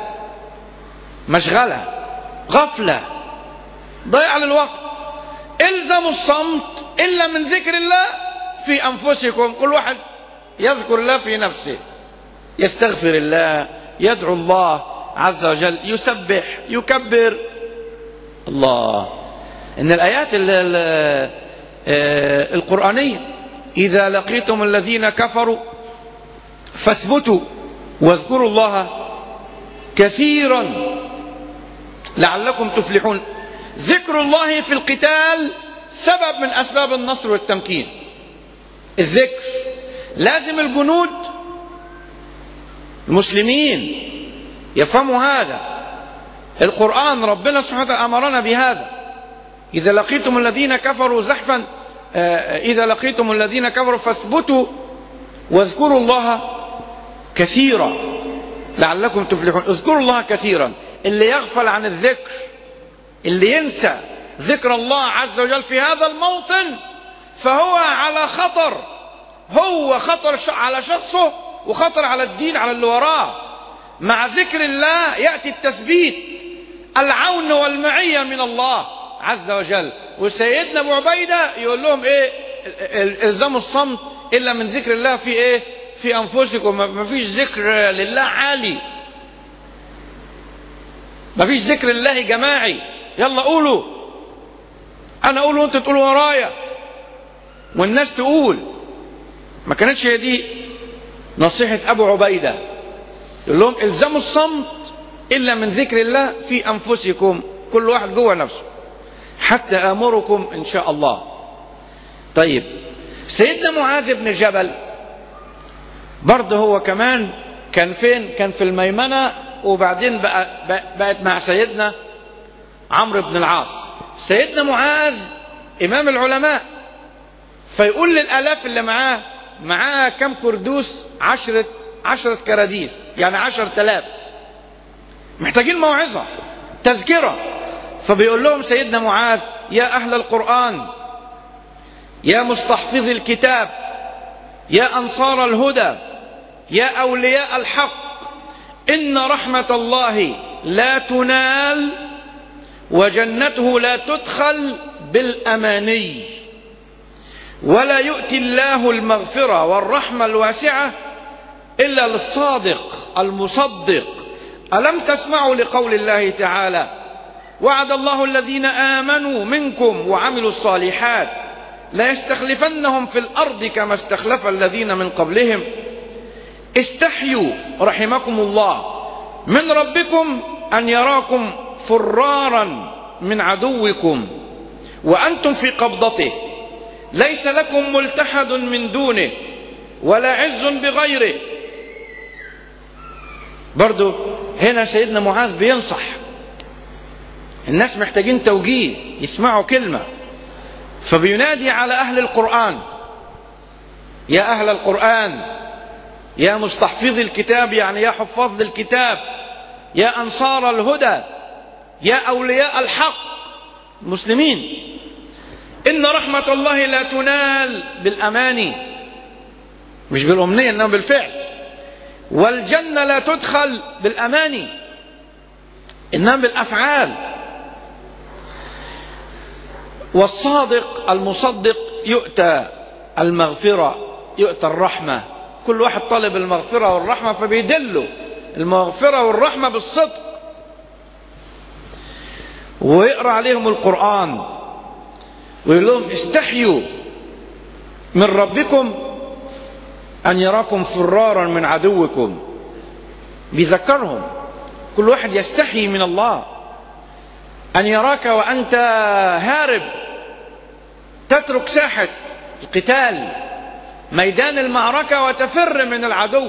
مشغلة غفلة ضيع للوقت الزموا الصمت إلا من ذكر الله في أنفسكم كل واحد يذكر الله في نفسه يستغفر الله يدعو الله عز وجل يسبح يكبر الله إن الآيات ال ال القرآنية إذا لقيتم الذين كفروا فاثبتوا واذكروا الله كثيرا لعلكم تفلحون ذكر الله في القتال سبب من أسباب النصر والتمكين الذكر لازم الجنود المسلمين يفهموا هذا القرآن ربنا سبحانه وتعالى أمرنا بهذا إذا لقيتم الذين كفروا زحفا آه، إذا لقيتم الذين كفروا فاثبتوا واذكروا الله كثيرا لعلكم تفلحون اذكروا الله كثيرا اللي يغفل عن الذكر اللي ينسى ذكر الله عز وجل في هذا الموطن فهو على خطر هو خطر على شخصه وخطر على الدين على اللي وراه مع ذكر الله يأتي التثبيت العون والمعية من الله عز وجل وسيدنا ابو عبيدة يقول لهم ايه الزموا الصمت الا من ذكر الله في ايه في انفسكم ما فيش ذكر لله عالي ما فيش ذكر الله جماعي يلا قولوا انا اقول وانت تقولوا ورايا والناس تقول ما كانتش هي دي نصيحة ابو عبيدة يقول لهم الزموا الصمت الا من ذكر الله في انفسكم كل واحد جوه نفسه حتى امركم ان شاء الله طيب سيدنا معاذ بن جبل برضه هو كمان كان فين كان في الميمنة وبعدين بقى بقت مع سيدنا عمرو بن العاص سيدنا معاذ امام العلماء فيقول للالاف اللي معاه معاه كم كردوس عشرة عشرة كراديس يعني عشر تلاف محتاجين موعظة تذكرة فبيقول لهم سيدنا معاذ يا أهل القرآن يا مستحفظ الكتاب يا أنصار الهدى يا أولياء الحق إن رحمة الله لا تنال وجنته لا تدخل بالأماني ولا يؤتي الله المغفرة والرحمة الواسعة إلا للصادق المصدق ألم تسمعوا لقول الله تعالى وعد الله الذين آمنوا منكم وعملوا الصالحات لا يستخلفنهم في الأرض كما استخلف الذين من قبلهم استحيوا رحمكم الله من ربكم أن يراكم فرارا من عدوكم وأنتم في قبضته ليس لكم ملتحد من دونه ولا عز بغيره برضو هنا سيدنا معاذ بينصح الناس محتاجين توجيه يسمعوا كلمة فبينادي على أهل القرآن يا أهل القرآن يا مستحفظي الكتاب يعني يا حفاظ الكتاب يا أنصار الهدى يا أولياء الحق مسلمين إن رحمة الله لا تنال بالأماني مش بالأمنية إنما بالفعل والجنة لا تدخل بالأماني إنما بالأفعال والصادق المصدق يؤتى المغفرة يؤتى الرحمة كل واحد طالب المغفرة والرحمة فبيدله المغفرة والرحمة بالصدق ويقرأ عليهم القرآن ويقول لهم استحيوا من ربكم أن يراكم فرارا من عدوكم بيذكرهم كل واحد يستحي من الله أن يراك وأنت هارب تترك ساحة القتال ميدان المعركة وتفر من العدو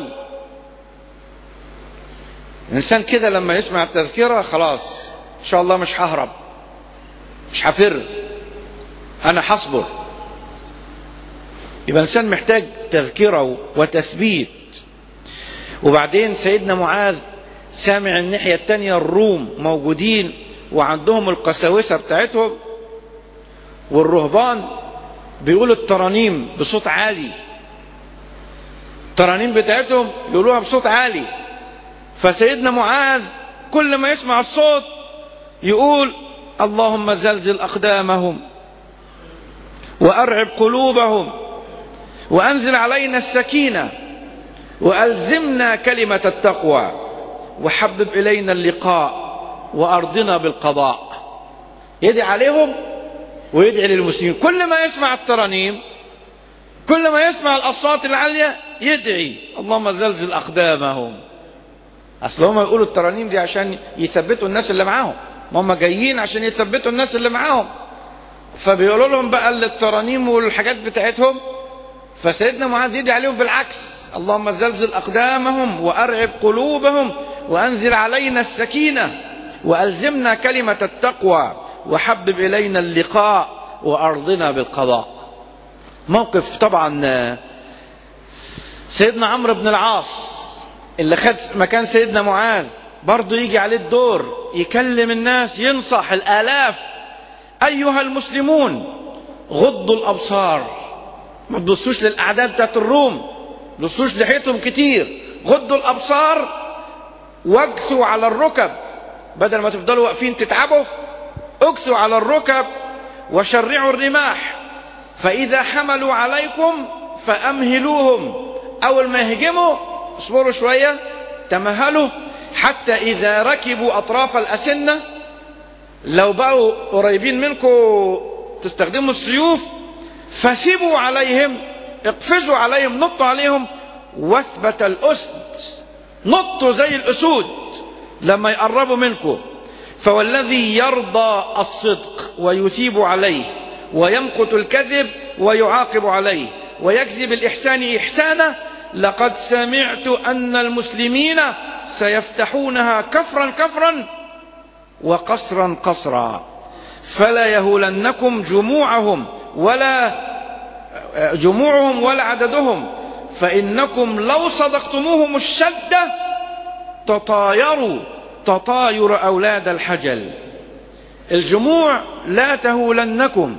الإنسان كده لما يسمع التذكرة خلاص إن شاء الله مش ههرب مش هفر أنا هصبر يبقى الإنسان محتاج تذكرة وتثبيت وبعدين سيدنا معاذ سامع الناحية التانية الروم موجودين وعندهم القساوسة بتاعتهم والرهبان بيقولوا الترانيم بصوت عالي الترانيم بتاعتهم يقولوها بصوت عالي فسيدنا معاذ كل ما يسمع الصوت يقول اللهم زلزل أقدامهم وأرعب قلوبهم وأنزل علينا السكينة وألزمنا كلمة التقوى وحبب إلينا اللقاء وأرضنا بالقضاء يدعي عليهم ويدعي للمسلمين كل ما يسمع الترانيم كل ما يسمع الأصوات العالية يدعي اللهم زلزل أقدامهم أصل هم يقولوا الترانيم دي عشان يثبتوا الناس اللي معاهم هم جايين عشان يثبتوا الناس اللي معاهم فبيقولوا لهم بقى الترانيم والحاجات بتاعتهم فسيدنا معاذ يدعي عليهم بالعكس اللهم زلزل أقدامهم وأرعب قلوبهم وأنزل علينا السكينة وألزمنا كلمة التقوى وحبب إلينا اللقاء وأرضنا بالقضاء موقف طبعا سيدنا عمرو بن العاص اللي خد مكان سيدنا معاذ برضه يجي عليه الدور يكلم الناس ينصح الآلاف أيها المسلمون غضوا الأبصار ما تبصوش للأعداد بتاعت الروم ما تبصوش لحيتهم كتير غضوا الأبصار واجسوا على الركب بدل ما تفضلوا واقفين تتعبوا اجسوا على الركب وشرعوا الرماح فإذا حملوا عليكم فأمهلوهم أول ما يهجموا اصبروا شوية تمهلوا حتى إذا ركبوا أطراف الأسنة لو بقوا قريبين منكم تستخدموا السيوف فسيبوا عليهم اقفزوا عليهم نطوا عليهم واثبت الأسد نطوا زي الأسود لما يقربوا منكم فوالذي يرضى الصدق ويثيب عليه ويمقت الكذب ويعاقب عليه ويجزي بالإحسان إحسانا لقد سمعت أن المسلمين سيفتحونها كفرا كفرا وقصرا قصرا فلا يهولنكم جموعهم ولا جموعهم ولا عددهم فإنكم لو صدقتموهم الشدة تطايروا تطاير أولاد الحجل الجموع لا تهولنكم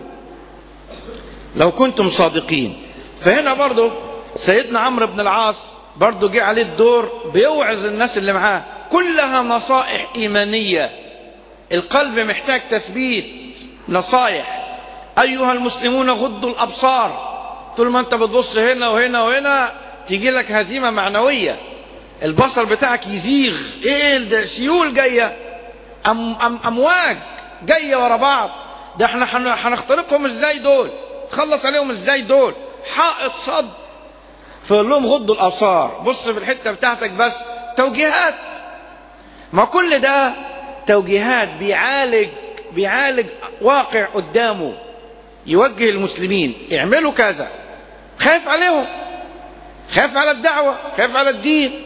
لو كنتم صادقين فهنا برضو سيدنا عمرو بن العاص برضو جه عليه الدور بيوعظ الناس اللي معاه كلها نصائح إيمانية القلب محتاج تثبيت نصائح أيها المسلمون غضوا الأبصار طول ما أنت بتبص هنا وهنا وهنا تيجي لك هزيمة معنوية البصر بتاعك يزيغ ايه ده سيول جاية أم أم أمواج جاية ورا بعض ده احنا هنخترقهم ازاي دول خلص عليهم ازاي دول حائط صد فقول لهم غضوا الابصار بص في الحته بتاعتك بس توجيهات ما كل ده توجيهات بيعالج بيعالج واقع قدامه يوجه المسلمين اعملوا كذا خايف عليهم خايف على الدعوة خايف على الدين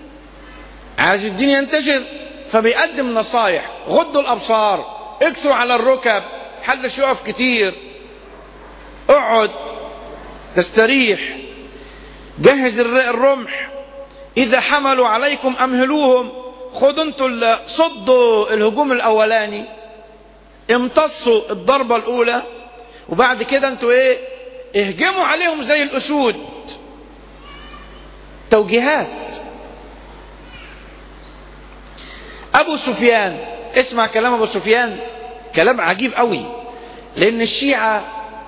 عايز الدين ينتشر فبيقدم نصايح غضوا الأبصار اكسوا على الركب حدش يقف كتير اقعد تستريح جهز الرمح إذا حملوا عليكم أمهلوهم خدوا انتوا صدوا الهجوم الأولاني امتصوا الضربة الأولى وبعد كده انتوا ايه اهجموا عليهم زي الأسود توجيهات أبو سفيان اسمع كلام أبو سفيان كلام عجيب قوي لأن الشيعة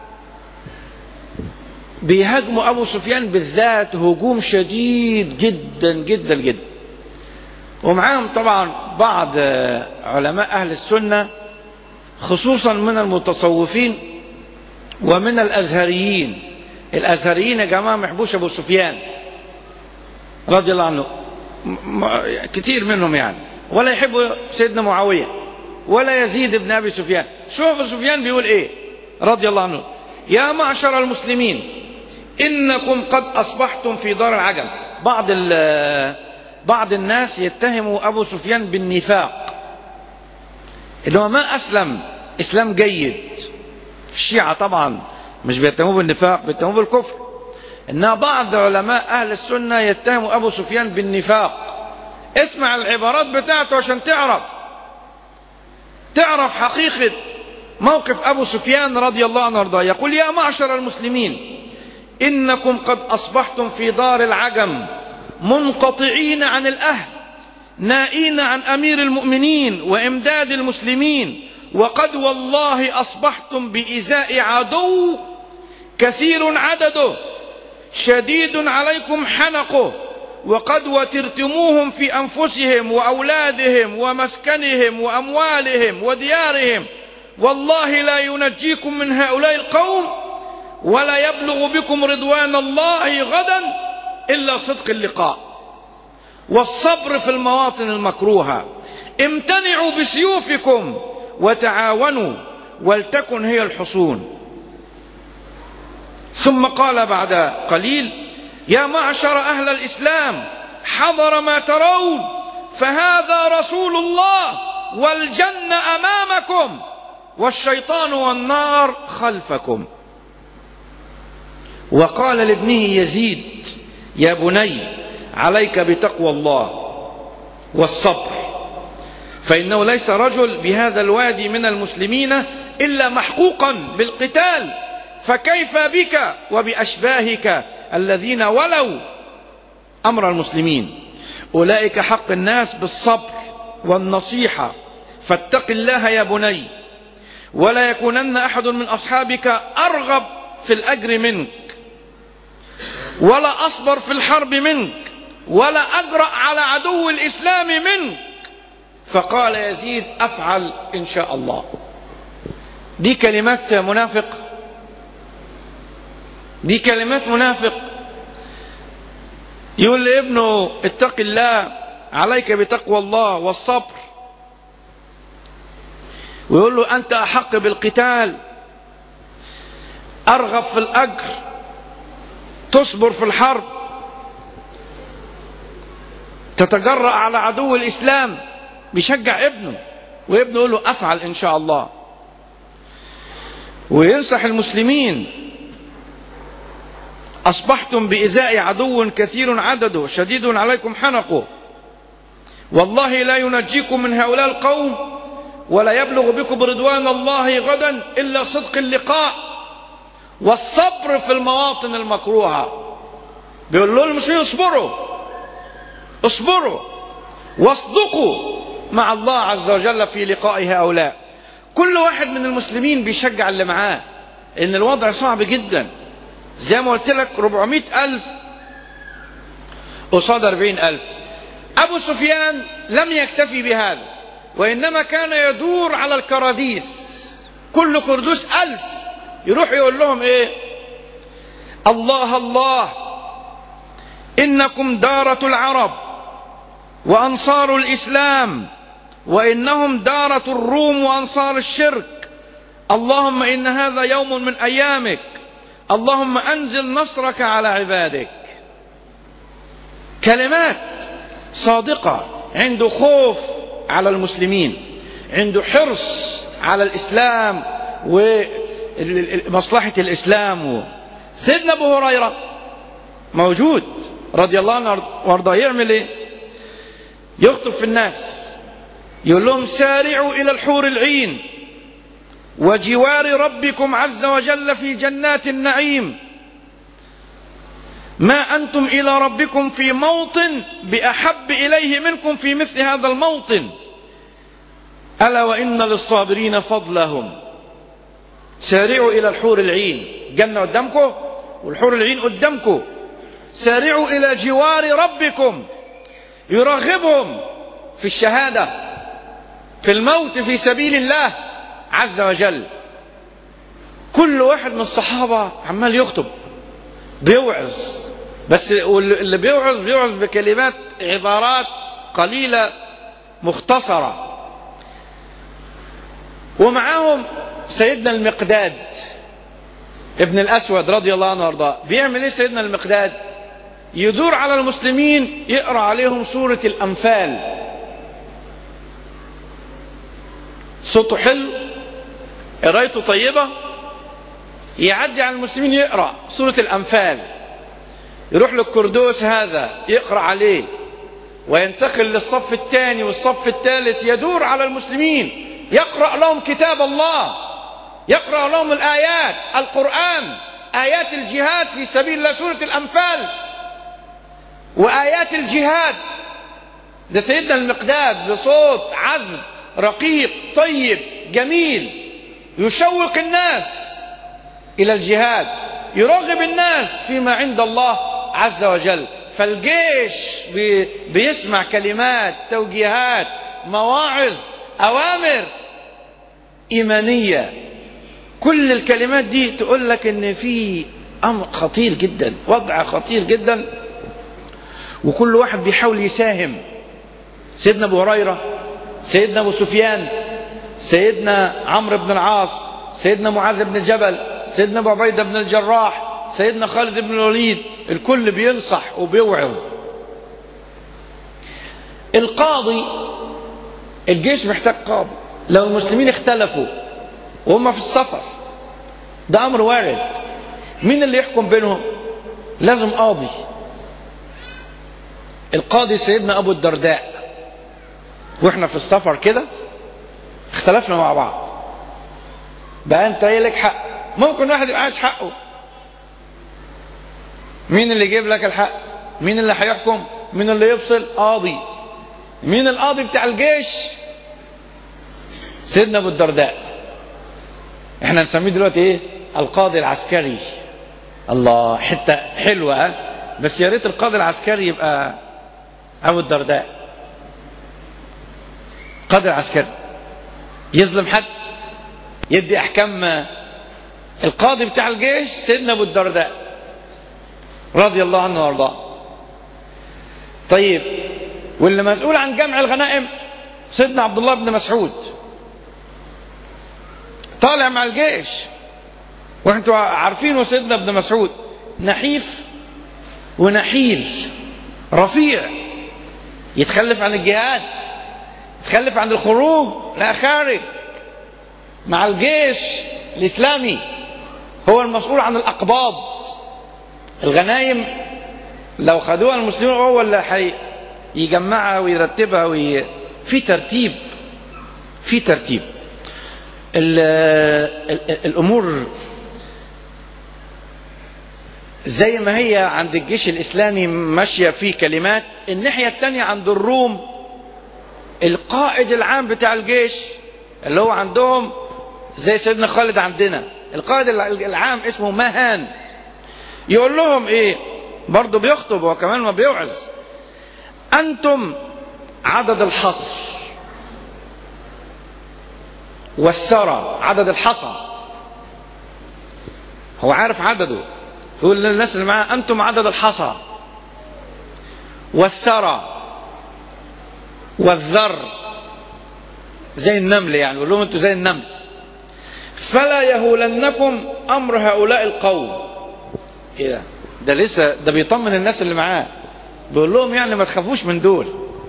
بيهاجموا أبو سفيان بالذات هجوم شديد جدا جدا جدا ومعاهم طبعا بعض علماء أهل السنة خصوصا من المتصوفين ومن الأزهريين الأزهريين يا جماعة ما يحبوش أبو سفيان رضي الله عنه كتير منهم يعني ولا يحبوا سيدنا معاوية ولا يزيد بن أبي سفيان شوف أبو سفيان بيقول إيه رضي الله عنه يا معشر المسلمين إنكم قد أصبحتم في دار العجم بعض بعض الناس يتهموا أبو سفيان بالنفاق اللي هو ما أسلم إسلام جيد الشيعة طبعا مش بيتهموا بالنفاق بيتهموا بالكفر إنها بعض علماء أهل السنة يتهموا أبو سفيان بالنفاق اسمع العبارات بتاعته عشان تعرف تعرف حقيقة موقف أبو سفيان رضي الله عنه وارضاه يقول يا معشر المسلمين إنكم قد أصبحتم في دار العجم منقطعين عن الأهل نائين عن أمير المؤمنين وإمداد المسلمين وقد والله أصبحتم بإزاء عدو كثير عدده شديد عليكم حنقه وقد وترتموهم في أنفسهم وأولادهم ومسكنهم وأموالهم وديارهم والله لا ينجيكم من هؤلاء القوم ولا يبلغ بكم رضوان الله غدا إلا صدق اللقاء والصبر في المواطن المكروهة امتنعوا بسيوفكم وتعاونوا ولتكن هي الحصون ثم قال بعد قليل يا معشر أهل الإسلام حضر ما ترون فهذا رسول الله والجنة أمامكم والشيطان والنار خلفكم وقال لابنه يزيد يا بني عليك بتقوى الله والصبر فإنه ليس رجل بهذا الوادي من المسلمين إلا محقوقا بالقتال فكيف بك وبأشباهك الذين ولوا أمر المسلمين أولئك حق الناس بالصبر والنصيحة فاتق الله يا بني ولا يكونن أحد من أصحابك أرغب في الأجر منك ولا أصبر في الحرب منك ولا أجرأ على عدو الإسلام منك فقال يزيد أفعل إن شاء الله دي كلمات منافق دي كلمات منافق يقول لابنه اتق الله عليك بتقوى الله والصبر ويقول له أنت أحق بالقتال أرغب في الأجر تصبر في الحرب تتجرأ على عدو الإسلام بيشجع ابنه وابنه يقول له أفعل إن شاء الله وينصح المسلمين أصبحتم بإزاء عدو كثير عدده شديد عليكم حنقه والله لا ينجيكم من هؤلاء القوم ولا يبلغ بكم رضوان الله غدا إلا صدق اللقاء والصبر في المواطن المكروهة بيقول له المسلمين اصبروا اصبروا واصدقوا مع الله عز وجل في لقاء هؤلاء كل واحد من المسلمين بيشجع اللي معاه ان الوضع صعب جدا زي ما قلت لك 400 ألف قصاد 40 ألف أبو سفيان لم يكتفي بهذا وإنما كان يدور على الكراديس كل كردوس ألف يروح يقول لهم إيه الله الله إنكم دارة العرب وأنصار الإسلام وإنهم دارة الروم وأنصار الشرك اللهم إن هذا يوم من أيامك اللهم أنزل نصرك على عبادك كلمات صادقة عنده خوف على المسلمين عنده حرص على الإسلام ومصلحة الإسلام سيدنا أبو هريرة موجود رضي الله عنه وارضاه يعمل ايه يخطب في الناس يقول لهم سارعوا إلى الحور العين وجوار ربكم عز وجل في جنات النعيم ما أنتم إلى ربكم في موطن بأحب إليه منكم في مثل هذا الموطن ألا وإن للصابرين فضلهم سارعوا إلى الحور العين جنة قدامكم والحور العين قدامكم سارعوا إلى جوار ربكم يرغبهم في الشهادة في الموت في سبيل الله عز وجل كل واحد من الصحابة عمال يخطب بيوعظ بس اللي بيوعظ بيوعظ بكلمات عبارات قليلة مختصرة ومعاهم سيدنا المقداد ابن الأسود رضي الله عنه وارضاه بيعمل ايه سيدنا المقداد يدور على المسلمين يقرأ عليهم سورة الأنفال صوته حلو قرايته طيبة يعدي على المسلمين يقرأ سورة الأنفال يروح للكردوس هذا يقرأ عليه وينتقل للصف الثاني والصف الثالث يدور على المسلمين يقرأ لهم كتاب الله يقرأ لهم الآيات القرآن آيات الجهاد في سبيل الله سورة الأنفال وآيات الجهاد ده سيدنا المقداد بصوت عذب رقيق طيب جميل يشوق الناس إلى الجهاد يرغب الناس فيما عند الله عز وجل فالجيش بي بيسمع كلمات توجيهات مواعظ أوامر إيمانية كل الكلمات دي تقول لك ان في امر خطير جدا وضع خطير جدا وكل واحد بيحاول يساهم سيدنا ابو هريره سيدنا ابو سفيان سيدنا عمرو بن العاص سيدنا معاذ بن جبل سيدنا ابو عبيده بن الجراح سيدنا خالد بن الوليد الكل بينصح وبيوعظ القاضي الجيش محتاج قاضي لو المسلمين اختلفوا وهم في السفر ده امر وارد مين اللي يحكم بينهم لازم قاضي القاضي سيدنا ابو الدرداء واحنا في السفر كده اختلفنا مع بعض بقى انت ايه لك حق ممكن واحد يبقى عايز حقه مين اللي يجيب لك الحق مين اللي هيحكم مين اللي يفصل قاضي مين القاضي بتاع الجيش سيدنا ابو الدرداء احنا نسميه دلوقتي ايه القاضي العسكري الله حته حلوه ها؟ بس يا ريت القاضي العسكري يبقى ابو الدرداء قاضي العسكري يظلم حد يدي احكام القاضي بتاع الجيش سيدنا ابو الدرداء رضي الله عنه وارضاه طيب واللي مسؤول عن جمع الغنائم سيدنا عبد الله بن مسعود طالع مع الجيش وانتوا عارفين سيدنا ابن مسعود نحيف ونحيل رفيع يتخلف عن الجهاد يتخلف عن الخروج لا خارج مع الجيش الإسلامي هو المسؤول عن الأقباض الغنايم لو خدوها المسلمين هو اللي حي يجمعها ويرتبها وي... في ترتيب في ترتيب ال ال الأمور زي ما هي عند الجيش الإسلامي ماشية في كلمات الناحية التانية عند الروم القائد العام بتاع الجيش اللي هو عندهم زي سيدنا خالد عندنا القائد العام اسمه مهان يقول لهم ايه برضه بيخطب هو كمان ما بيوعظ انتم عدد الحصر والثرى عدد الحصى هو عارف عدده يقول للناس اللي معاه انتم عدد الحصى والثرى والذر زي النمل يعني يقول لهم انتوا زي النمل فلا يهولنكم امر هؤلاء القوم ايه ده ده لسه ده بيطمن الناس اللي معاه بيقول لهم يعني ما تخافوش من دول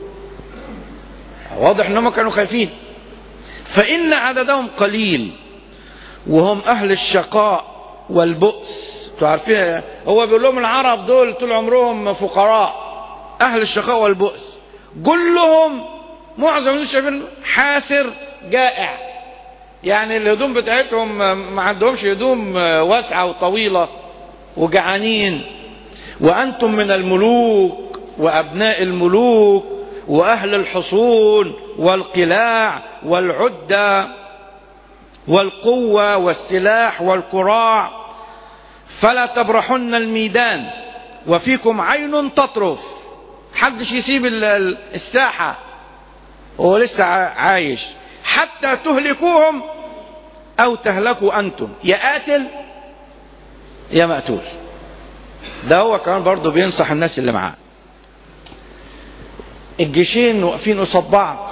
واضح انهم كانوا خايفين فان عددهم قليل وهم اهل الشقاء والبؤس انتوا عارفين هو بيقول لهم العرب دول طول عمرهم فقراء اهل الشقاء والبؤس كلهم معظم الناس شايفين حاسر جائع يعني الهدوم بتاعتهم ما عندهمش هدوم واسعة وطويلة وجعانين وأنتم من الملوك وأبناء الملوك وأهل الحصون والقلاع والعدة والقوة والسلاح والكراع فلا تبرحن الميدان وفيكم عين تطرف حدش يسيب الساحة وهو لسه عايش حتى تهلكوهم او تهلكوا انتم يا قاتل يا مقتول ده هو كمان برضه بينصح الناس اللي معاه الجيشين واقفين قصاد بعض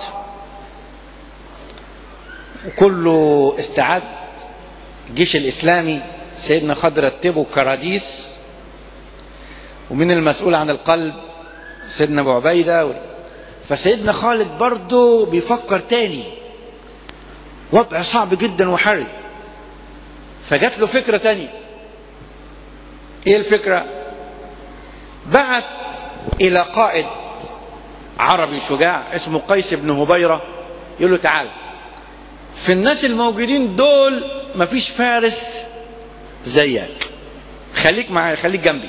وكله استعد الجيش الاسلامي سيدنا خالد رتبه كراديس ومن المسؤول عن القلب سيدنا ابو عبيده فسيدنا خالد برضه بيفكر تاني وضع صعب جدا وحرج فجات له فكرة تانية ايه الفكرة بعت الى قائد عربي شجاع اسمه قيس بن هبيرة يقول له تعال في الناس الموجودين دول مفيش فارس زيك خليك معايا خليك جنبي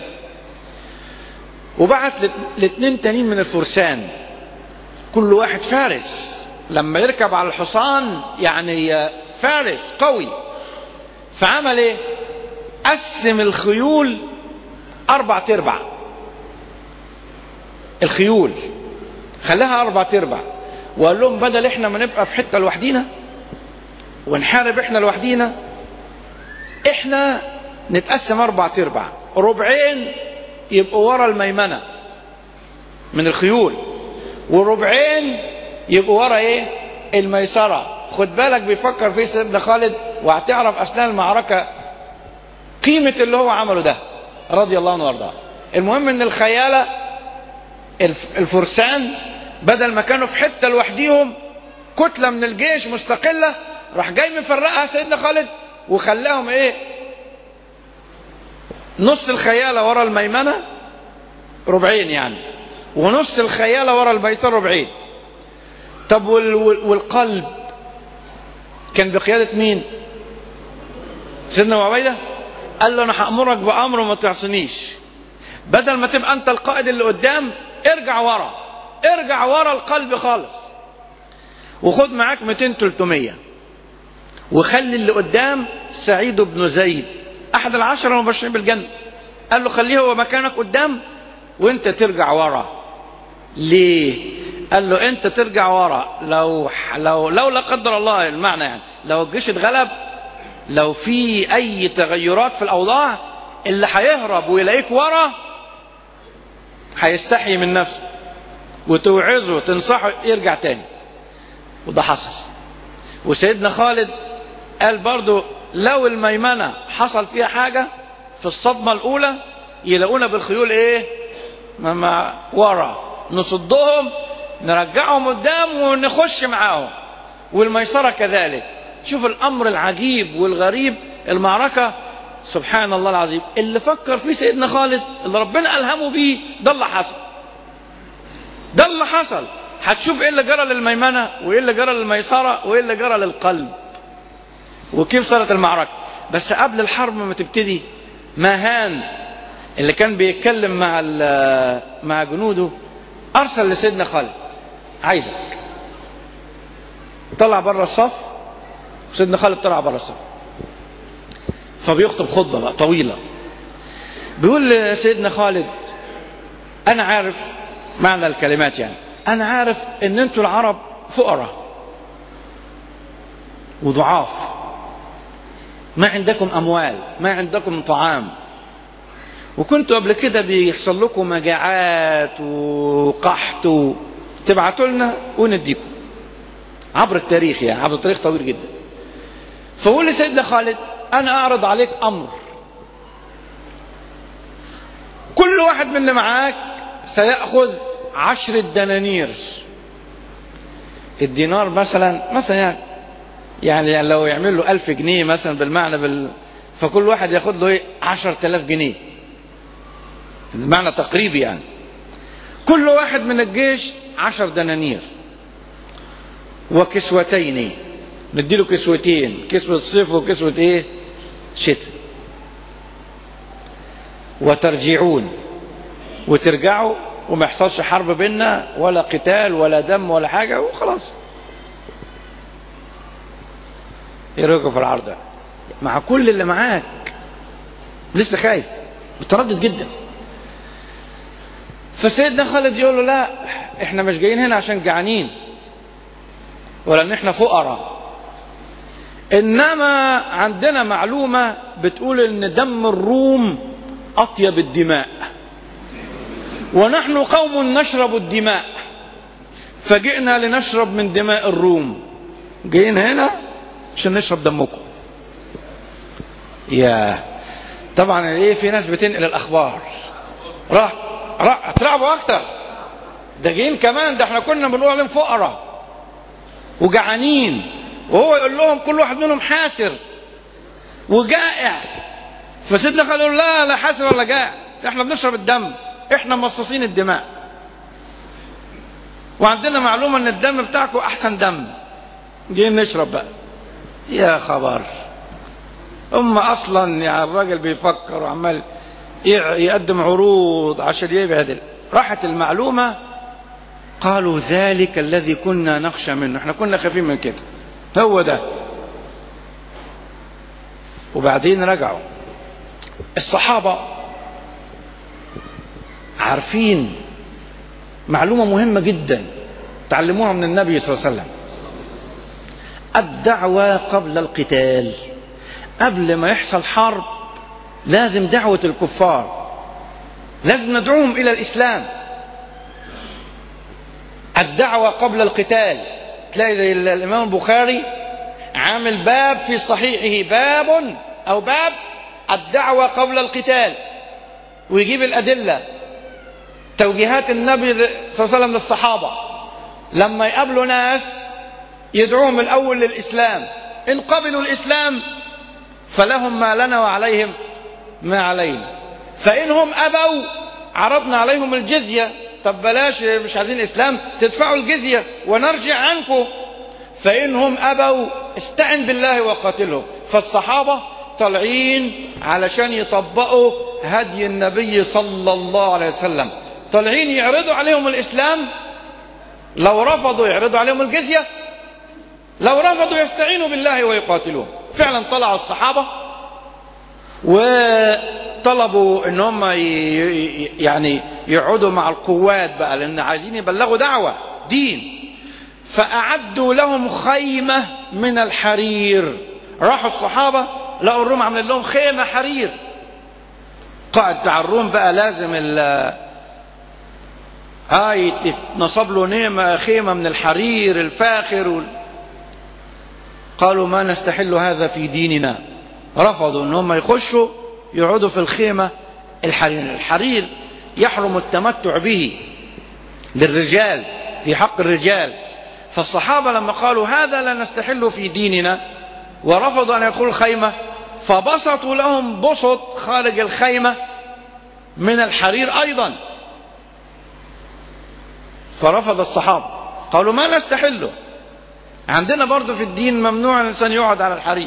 وبعت الاثنين تانيين من الفرسان كل واحد فارس لما يركب على الحصان يعني فارس قوي فعمل ايه قسم الخيول اربع تربع الخيول خلاها اربع تربع وقال لهم بدل احنا ما نبقى في حته لوحدينا ونحارب احنا لوحدينا احنا نتقسم اربع تربع ربعين يبقوا ورا الميمنه من الخيول وربعين يبقوا ورا ايه الميسرة خد بالك بيفكر في سيدنا خالد وهتعرف اثناء المعركة قيمة اللي هو عمله ده رضي الله عنه وارضاه المهم ان الخيالة الفرسان بدل ما كانوا في حتة لوحديهم كتلة من الجيش مستقلة راح جاي مفرقها سيدنا خالد وخلاهم ايه نص الخيالة ورا الميمنة ربعين يعني ونص الخيالة ورا الميسر ربعين طب وال والقلب كان بقيادة مين سيدنا أبو عبيدة قال له أنا هأمرك بأمر وما تعصنيش بدل ما تبقى أنت القائد اللي قدام ارجع ورا ارجع ورا القلب خالص وخد معاك 200 300 وخلي اللي قدام سعيد بن زيد أحد العشرة المبشرين بالجنة قال له خليه هو مكانك قدام وانت ترجع ورا ليه قال له انت ترجع ورا لو لو لو لا قدر الله المعنى يعني لو الجيش اتغلب لو في اي تغيرات في الاوضاع اللي هيهرب ويلاقيك ورا هيستحي من نفسه وتوعظه تنصحه يرجع تاني وده حصل وسيدنا خالد قال برضو لو الميمنة حصل فيها حاجة في الصدمة الأولى يلاقونا بالخيول إيه ما ورا نصدهم نرجعهم قدام ونخش معاهم والميسرة كذلك شوف الأمر العجيب والغريب المعركة سبحان الله العظيم اللي فكر فيه سيدنا خالد اللي ربنا ألهمه بيه ده اللي حصل ده اللي حصل هتشوف ايه اللي جرى للميمنة وايه اللي جرى للميسرة وايه اللي جرى للقلب وكيف صارت المعركة بس قبل الحرب ما تبتدي ماهان اللي كان بيتكلم مع مع جنوده ارسل لسيدنا خالد عايزك طلع بره الصف سيدنا خالد طلع بره الصف فبيخطب خطبه بقى طويله بيقول لسيدنا خالد انا عارف معنى الكلمات يعني انا عارف ان انتوا العرب فقراء وضعاف ما عندكم اموال ما عندكم طعام وكنتوا قبل كده بيحصل لكم مجاعات وقحط تبعتوا لنا ونديكم عبر التاريخ يعني عبر التاريخ طويل جدا فقول لسيدنا خالد انا اعرض عليك امر كل واحد من اللي معاك سيأخذ عشر دنانير الدينار مثلا مثلا يعني يعني لو يعمل له ألف جنيه مثلا بالمعنى بال... فكل واحد ياخد له ايه عشر تلاف جنيه المعنى تقريبي يعني كل واحد من الجيش عشر دنانير وكسوتين نديله كسوتين كسوة صيف وكسوة ايه شتاء وترجعون وترجعوا وما يحصلش حرب بيننا ولا قتال ولا دم ولا حاجة وخلاص ايه رايكم في العرض ده مع كل اللي معاك لسه خايف متردد جدا فسيدنا خالد يقول له لا احنا مش جايين هنا عشان جعانين ولا ان احنا فقراء انما عندنا معلومة بتقول ان دم الروم اطيب الدماء ونحن قوم نشرب الدماء فجئنا لنشرب من دماء الروم جايين هنا عشان نشرب دمكم يا طبعا ايه في ناس بتنقل الاخبار راح راح اترعبوا اكتر ده جايين كمان ده احنا كنا بنقول عليهم فقراء وجعانين وهو يقول لهم كل واحد منهم حاسر وجائع فسيدنا خالد يقول لا لا حاسر ولا جائع احنا بنشرب الدم احنا مصاصين الدماء وعندنا معلومة ان الدم بتاعكم احسن دم جايين نشرب بقى يا خبر هم اصلا يعني الراجل بيفكر وعمال يقدم عروض عشان يبعد راحت المعلومة قالوا ذلك الذي كنا نخشى منه احنا كنا خايفين من كده هو ده وبعدين رجعوا الصحابة عارفين معلومة مهمة جدا تعلموها من النبي صلى الله عليه وسلم الدعوة قبل القتال قبل ما يحصل حرب لازم دعوة الكفار لازم ندعوهم إلى الإسلام الدعوة قبل القتال تلاقي زي الإمام البخاري عامل باب في صحيحه باب أو باب الدعوة قبل القتال ويجيب الأدلة توجيهات النبي صلى الله عليه وسلم للصحابة لما يقابلوا ناس يدعوهم الأول للإسلام إن قبلوا الإسلام فلهم ما لنا وعليهم ما علينا فإنهم أبوا عرضنا عليهم الجزية طب بلاش مش عايزين إسلام تدفعوا الجزية ونرجع عنكم فإنهم أبوا استعن بالله وقاتلهم فالصحابة طالعين علشان يطبقوا هدي النبي صلى الله عليه وسلم طالعين يعرضوا عليهم الإسلام لو رفضوا يعرضوا عليهم الجزية لو رفضوا يستعينوا بالله ويقاتلون فعلا طلعوا الصحابة وطلبوا ان هم يعني يقعدوا مع القوات بقى لان عايزين يبلغوا دعوة دين فأعدوا لهم خيمة من الحرير راحوا الصحابة لقوا الروم عاملين لهم خيمة حرير قائد بتاع الروم بقى لازم ال هاي نصب له نيمة خيمة من الحرير الفاخر وال... قالوا ما نستحل هذا في ديننا رفضوا ان هم يخشوا يقعدوا في الخيمة الحرير الحرير يحرم التمتع به للرجال في حق الرجال فالصحابة لما قالوا هذا لا نستحل في ديننا ورفضوا أن يدخلوا الخيمة فبسطوا لهم بسط خارج الخيمة من الحرير أيضا فرفض الصحابة قالوا ما نستحله عندنا برضو في الدين ممنوع الإنسان يقعد على الحرير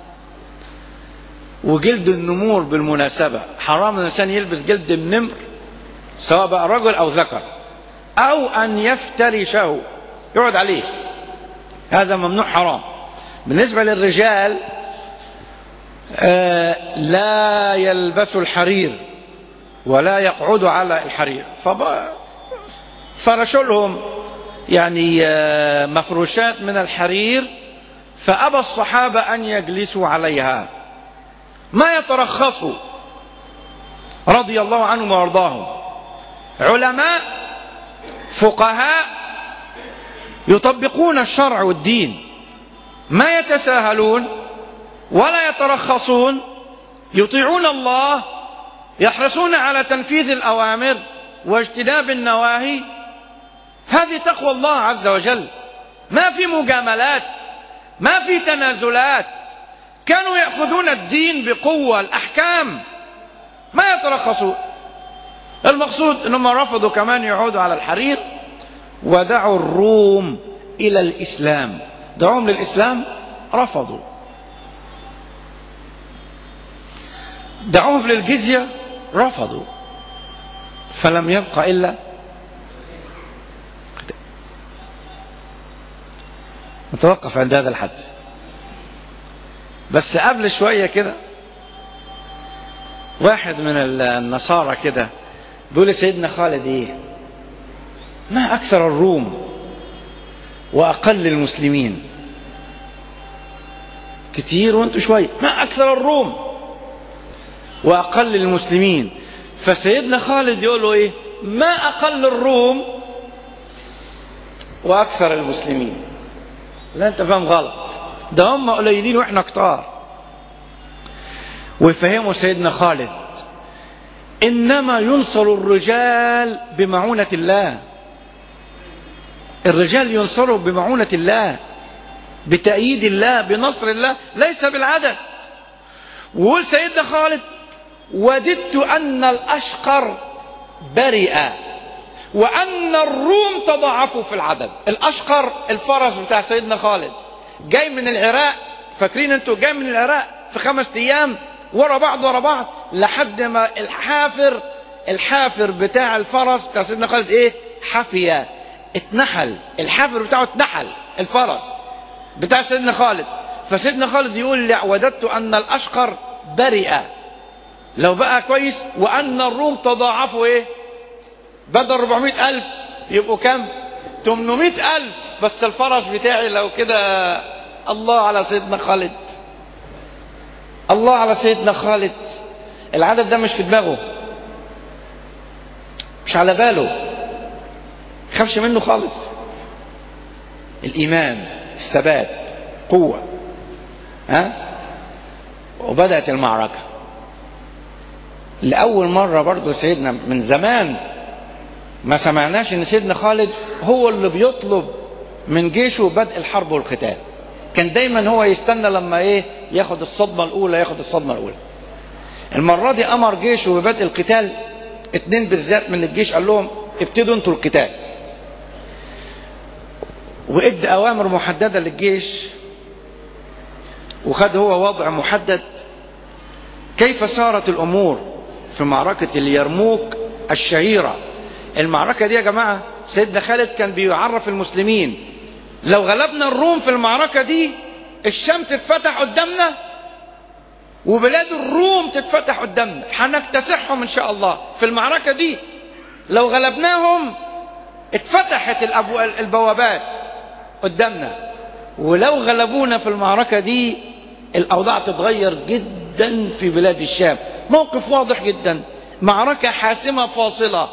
وجلد النمور بالمناسبة حرام الإنسان يلبس جلد النمر سواء بقى رجل أو ذكر أو أن يفترشه يقعد عليه هذا ممنوع حرام بالنسبة للرجال آه لا يلبسوا الحرير ولا يقعدوا على الحرير فرشوا لهم يعني آه مفروشات من الحرير فأبى الصحابة أن يجلسوا عليها ما يترخصوا رضي الله عنهم وارضاهم علماء فقهاء يطبقون الشرع والدين ما يتساهلون ولا يترخصون يطيعون الله يحرصون على تنفيذ الأوامر واجتناب النواهي هذه تقوى الله عز وجل ما في مجاملات ما في تنازلات كانوا يأخذون الدين بقوة الأحكام ما يترخصون المقصود انهم رفضوا كمان يعودوا على الحرير ودعوا الروم الى الاسلام دعوهم للاسلام رفضوا دعوهم للجزية رفضوا فلم يبقى الا نتوقف عند هذا الحد بس قبل شوية كده واحد من النصارى كده بيقول لسيدنا خالد ايه ما اكثر الروم واقل المسلمين كتير وانتوا شوية ما اكثر الروم واقل المسلمين فسيدنا خالد يقول له ايه ما اقل الروم واكثر المسلمين لا انت فاهم غلط ده هم قليلين واحنا كتار ويفهموا سيدنا خالد انما ينصر الرجال بمعونة الله الرجال ينصروا بمعونة الله بتأييد الله بنصر الله ليس بالعدد وقول سيدنا خالد وددت أن الأشقر برئ وأن الروم تضاعفوا في العدد الأشقر الفرس بتاع سيدنا خالد جاي من العراق فاكرين انتوا جاي من العراق في خمس أيام ورا بعض ورا بعض لحد ما الحافر الحافر بتاع الفرس بتاع سيدنا خالد ايه حفية اتنحل الحافر بتاعه اتنحل الفرس بتاع سيدنا خالد فسيدنا خالد يقول لي وددت أن الأشقر برئ لو بقى كويس وأن الروم تضاعفوا ايه بدل 400 ألف يبقوا كم 800 ألف بس الفرس بتاعي لو كده الله على سيدنا خالد الله على سيدنا خالد العدد ده مش في دماغه مش على باله خافش منه خالص الإيمان الثبات قوة ها وبدأت المعركة لأول مرة برضو سيدنا من زمان ما سمعناش ان سيدنا خالد هو اللي بيطلب من جيشه بدء الحرب والقتال كان دايما هو يستنى لما ايه ياخد الصدمة الاولى ياخد الصدمة الاولى المرة دي أمر جيشه ببدء القتال اتنين بالذات من الجيش قال لهم ابتدوا انتوا القتال وادى أوامر محددة للجيش وخد هو وضع محدد كيف سارت الأمور في معركة اليرموك الشهيرة المعركة دي يا جماعة سيدنا خالد كان بيعرف المسلمين لو غلبنا الروم في المعركة دي الشام تتفتح قدامنا وبلاد الروم تتفتح قدامنا هنكتسحهم ان شاء الله في المعركة دي لو غلبناهم اتفتحت الأبو... البوابات قدامنا ولو غلبونا في المعركة دي الأوضاع تتغير جدا في بلاد الشام موقف واضح جدا معركة حاسمة فاصلة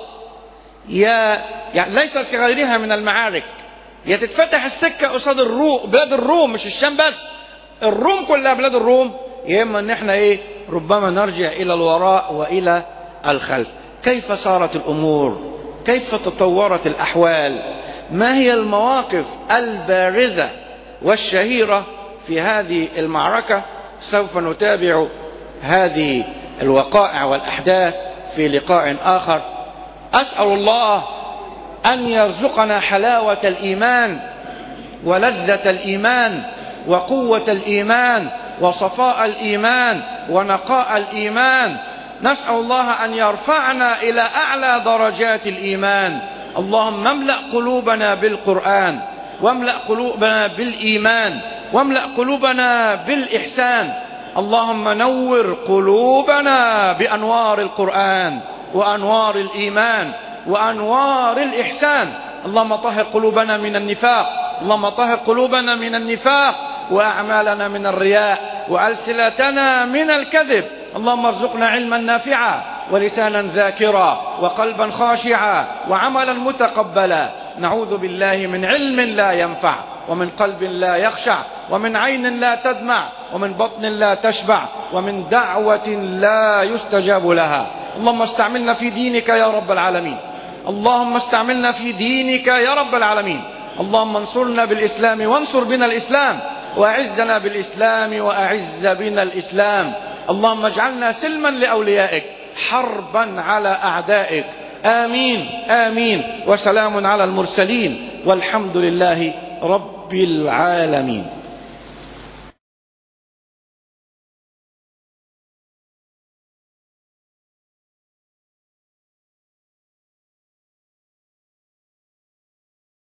يا يعني ليست كغيرها من المعارك يا تتفتح السكة قصاد الروم بلاد الروم مش الشام بس الروم كلها بلاد الروم يا اما ان احنا ايه ربما نرجع الى الوراء والى الخلف كيف صارت الامور كيف تطورت الاحوال ما هي المواقف البارزة والشهيرة في هذه المعركة سوف نتابع هذه الوقائع والأحداث في لقاء آخر أسأل الله أن يرزقنا حلاوة الإيمان ولذة الإيمان وقوة الإيمان وصفاء الإيمان ونقاء الإيمان نسأل الله أن يرفعنا إلى أعلى درجات الإيمان اللهم املأ قلوبنا بالقرآن واملأ قلوبنا بالإيمان واملأ قلوبنا بالإحسان اللهم نور قلوبنا بأنوار القرآن وأنوار الإيمان وأنوار الإحسان اللهم طهر قلوبنا من النفاق اللهم طهر قلوبنا من النفاق وأعمالنا من الرياء وألسنتنا من الكذب اللهم ارزقنا علما نافعا ولسانا ذاكرا وقلبا خاشعا وعملا متقبلا نعوذ بالله من علم لا ينفع ومن قلب لا يخشع ومن عين لا تدمع ومن بطن لا تشبع ومن دعوة لا يستجاب لها اللهم استعملنا في دينك يا رب العالمين اللهم استعملنا في دينك يا رب العالمين اللهم انصرنا بالإسلام وانصر بنا الإسلام وأعزنا بالإسلام وأعز بنا الإسلام اللهم اجعلنا سلما لأوليائك حربا على أعدائك آمين آمين وسلام على المرسلين والحمد لله رب العالمين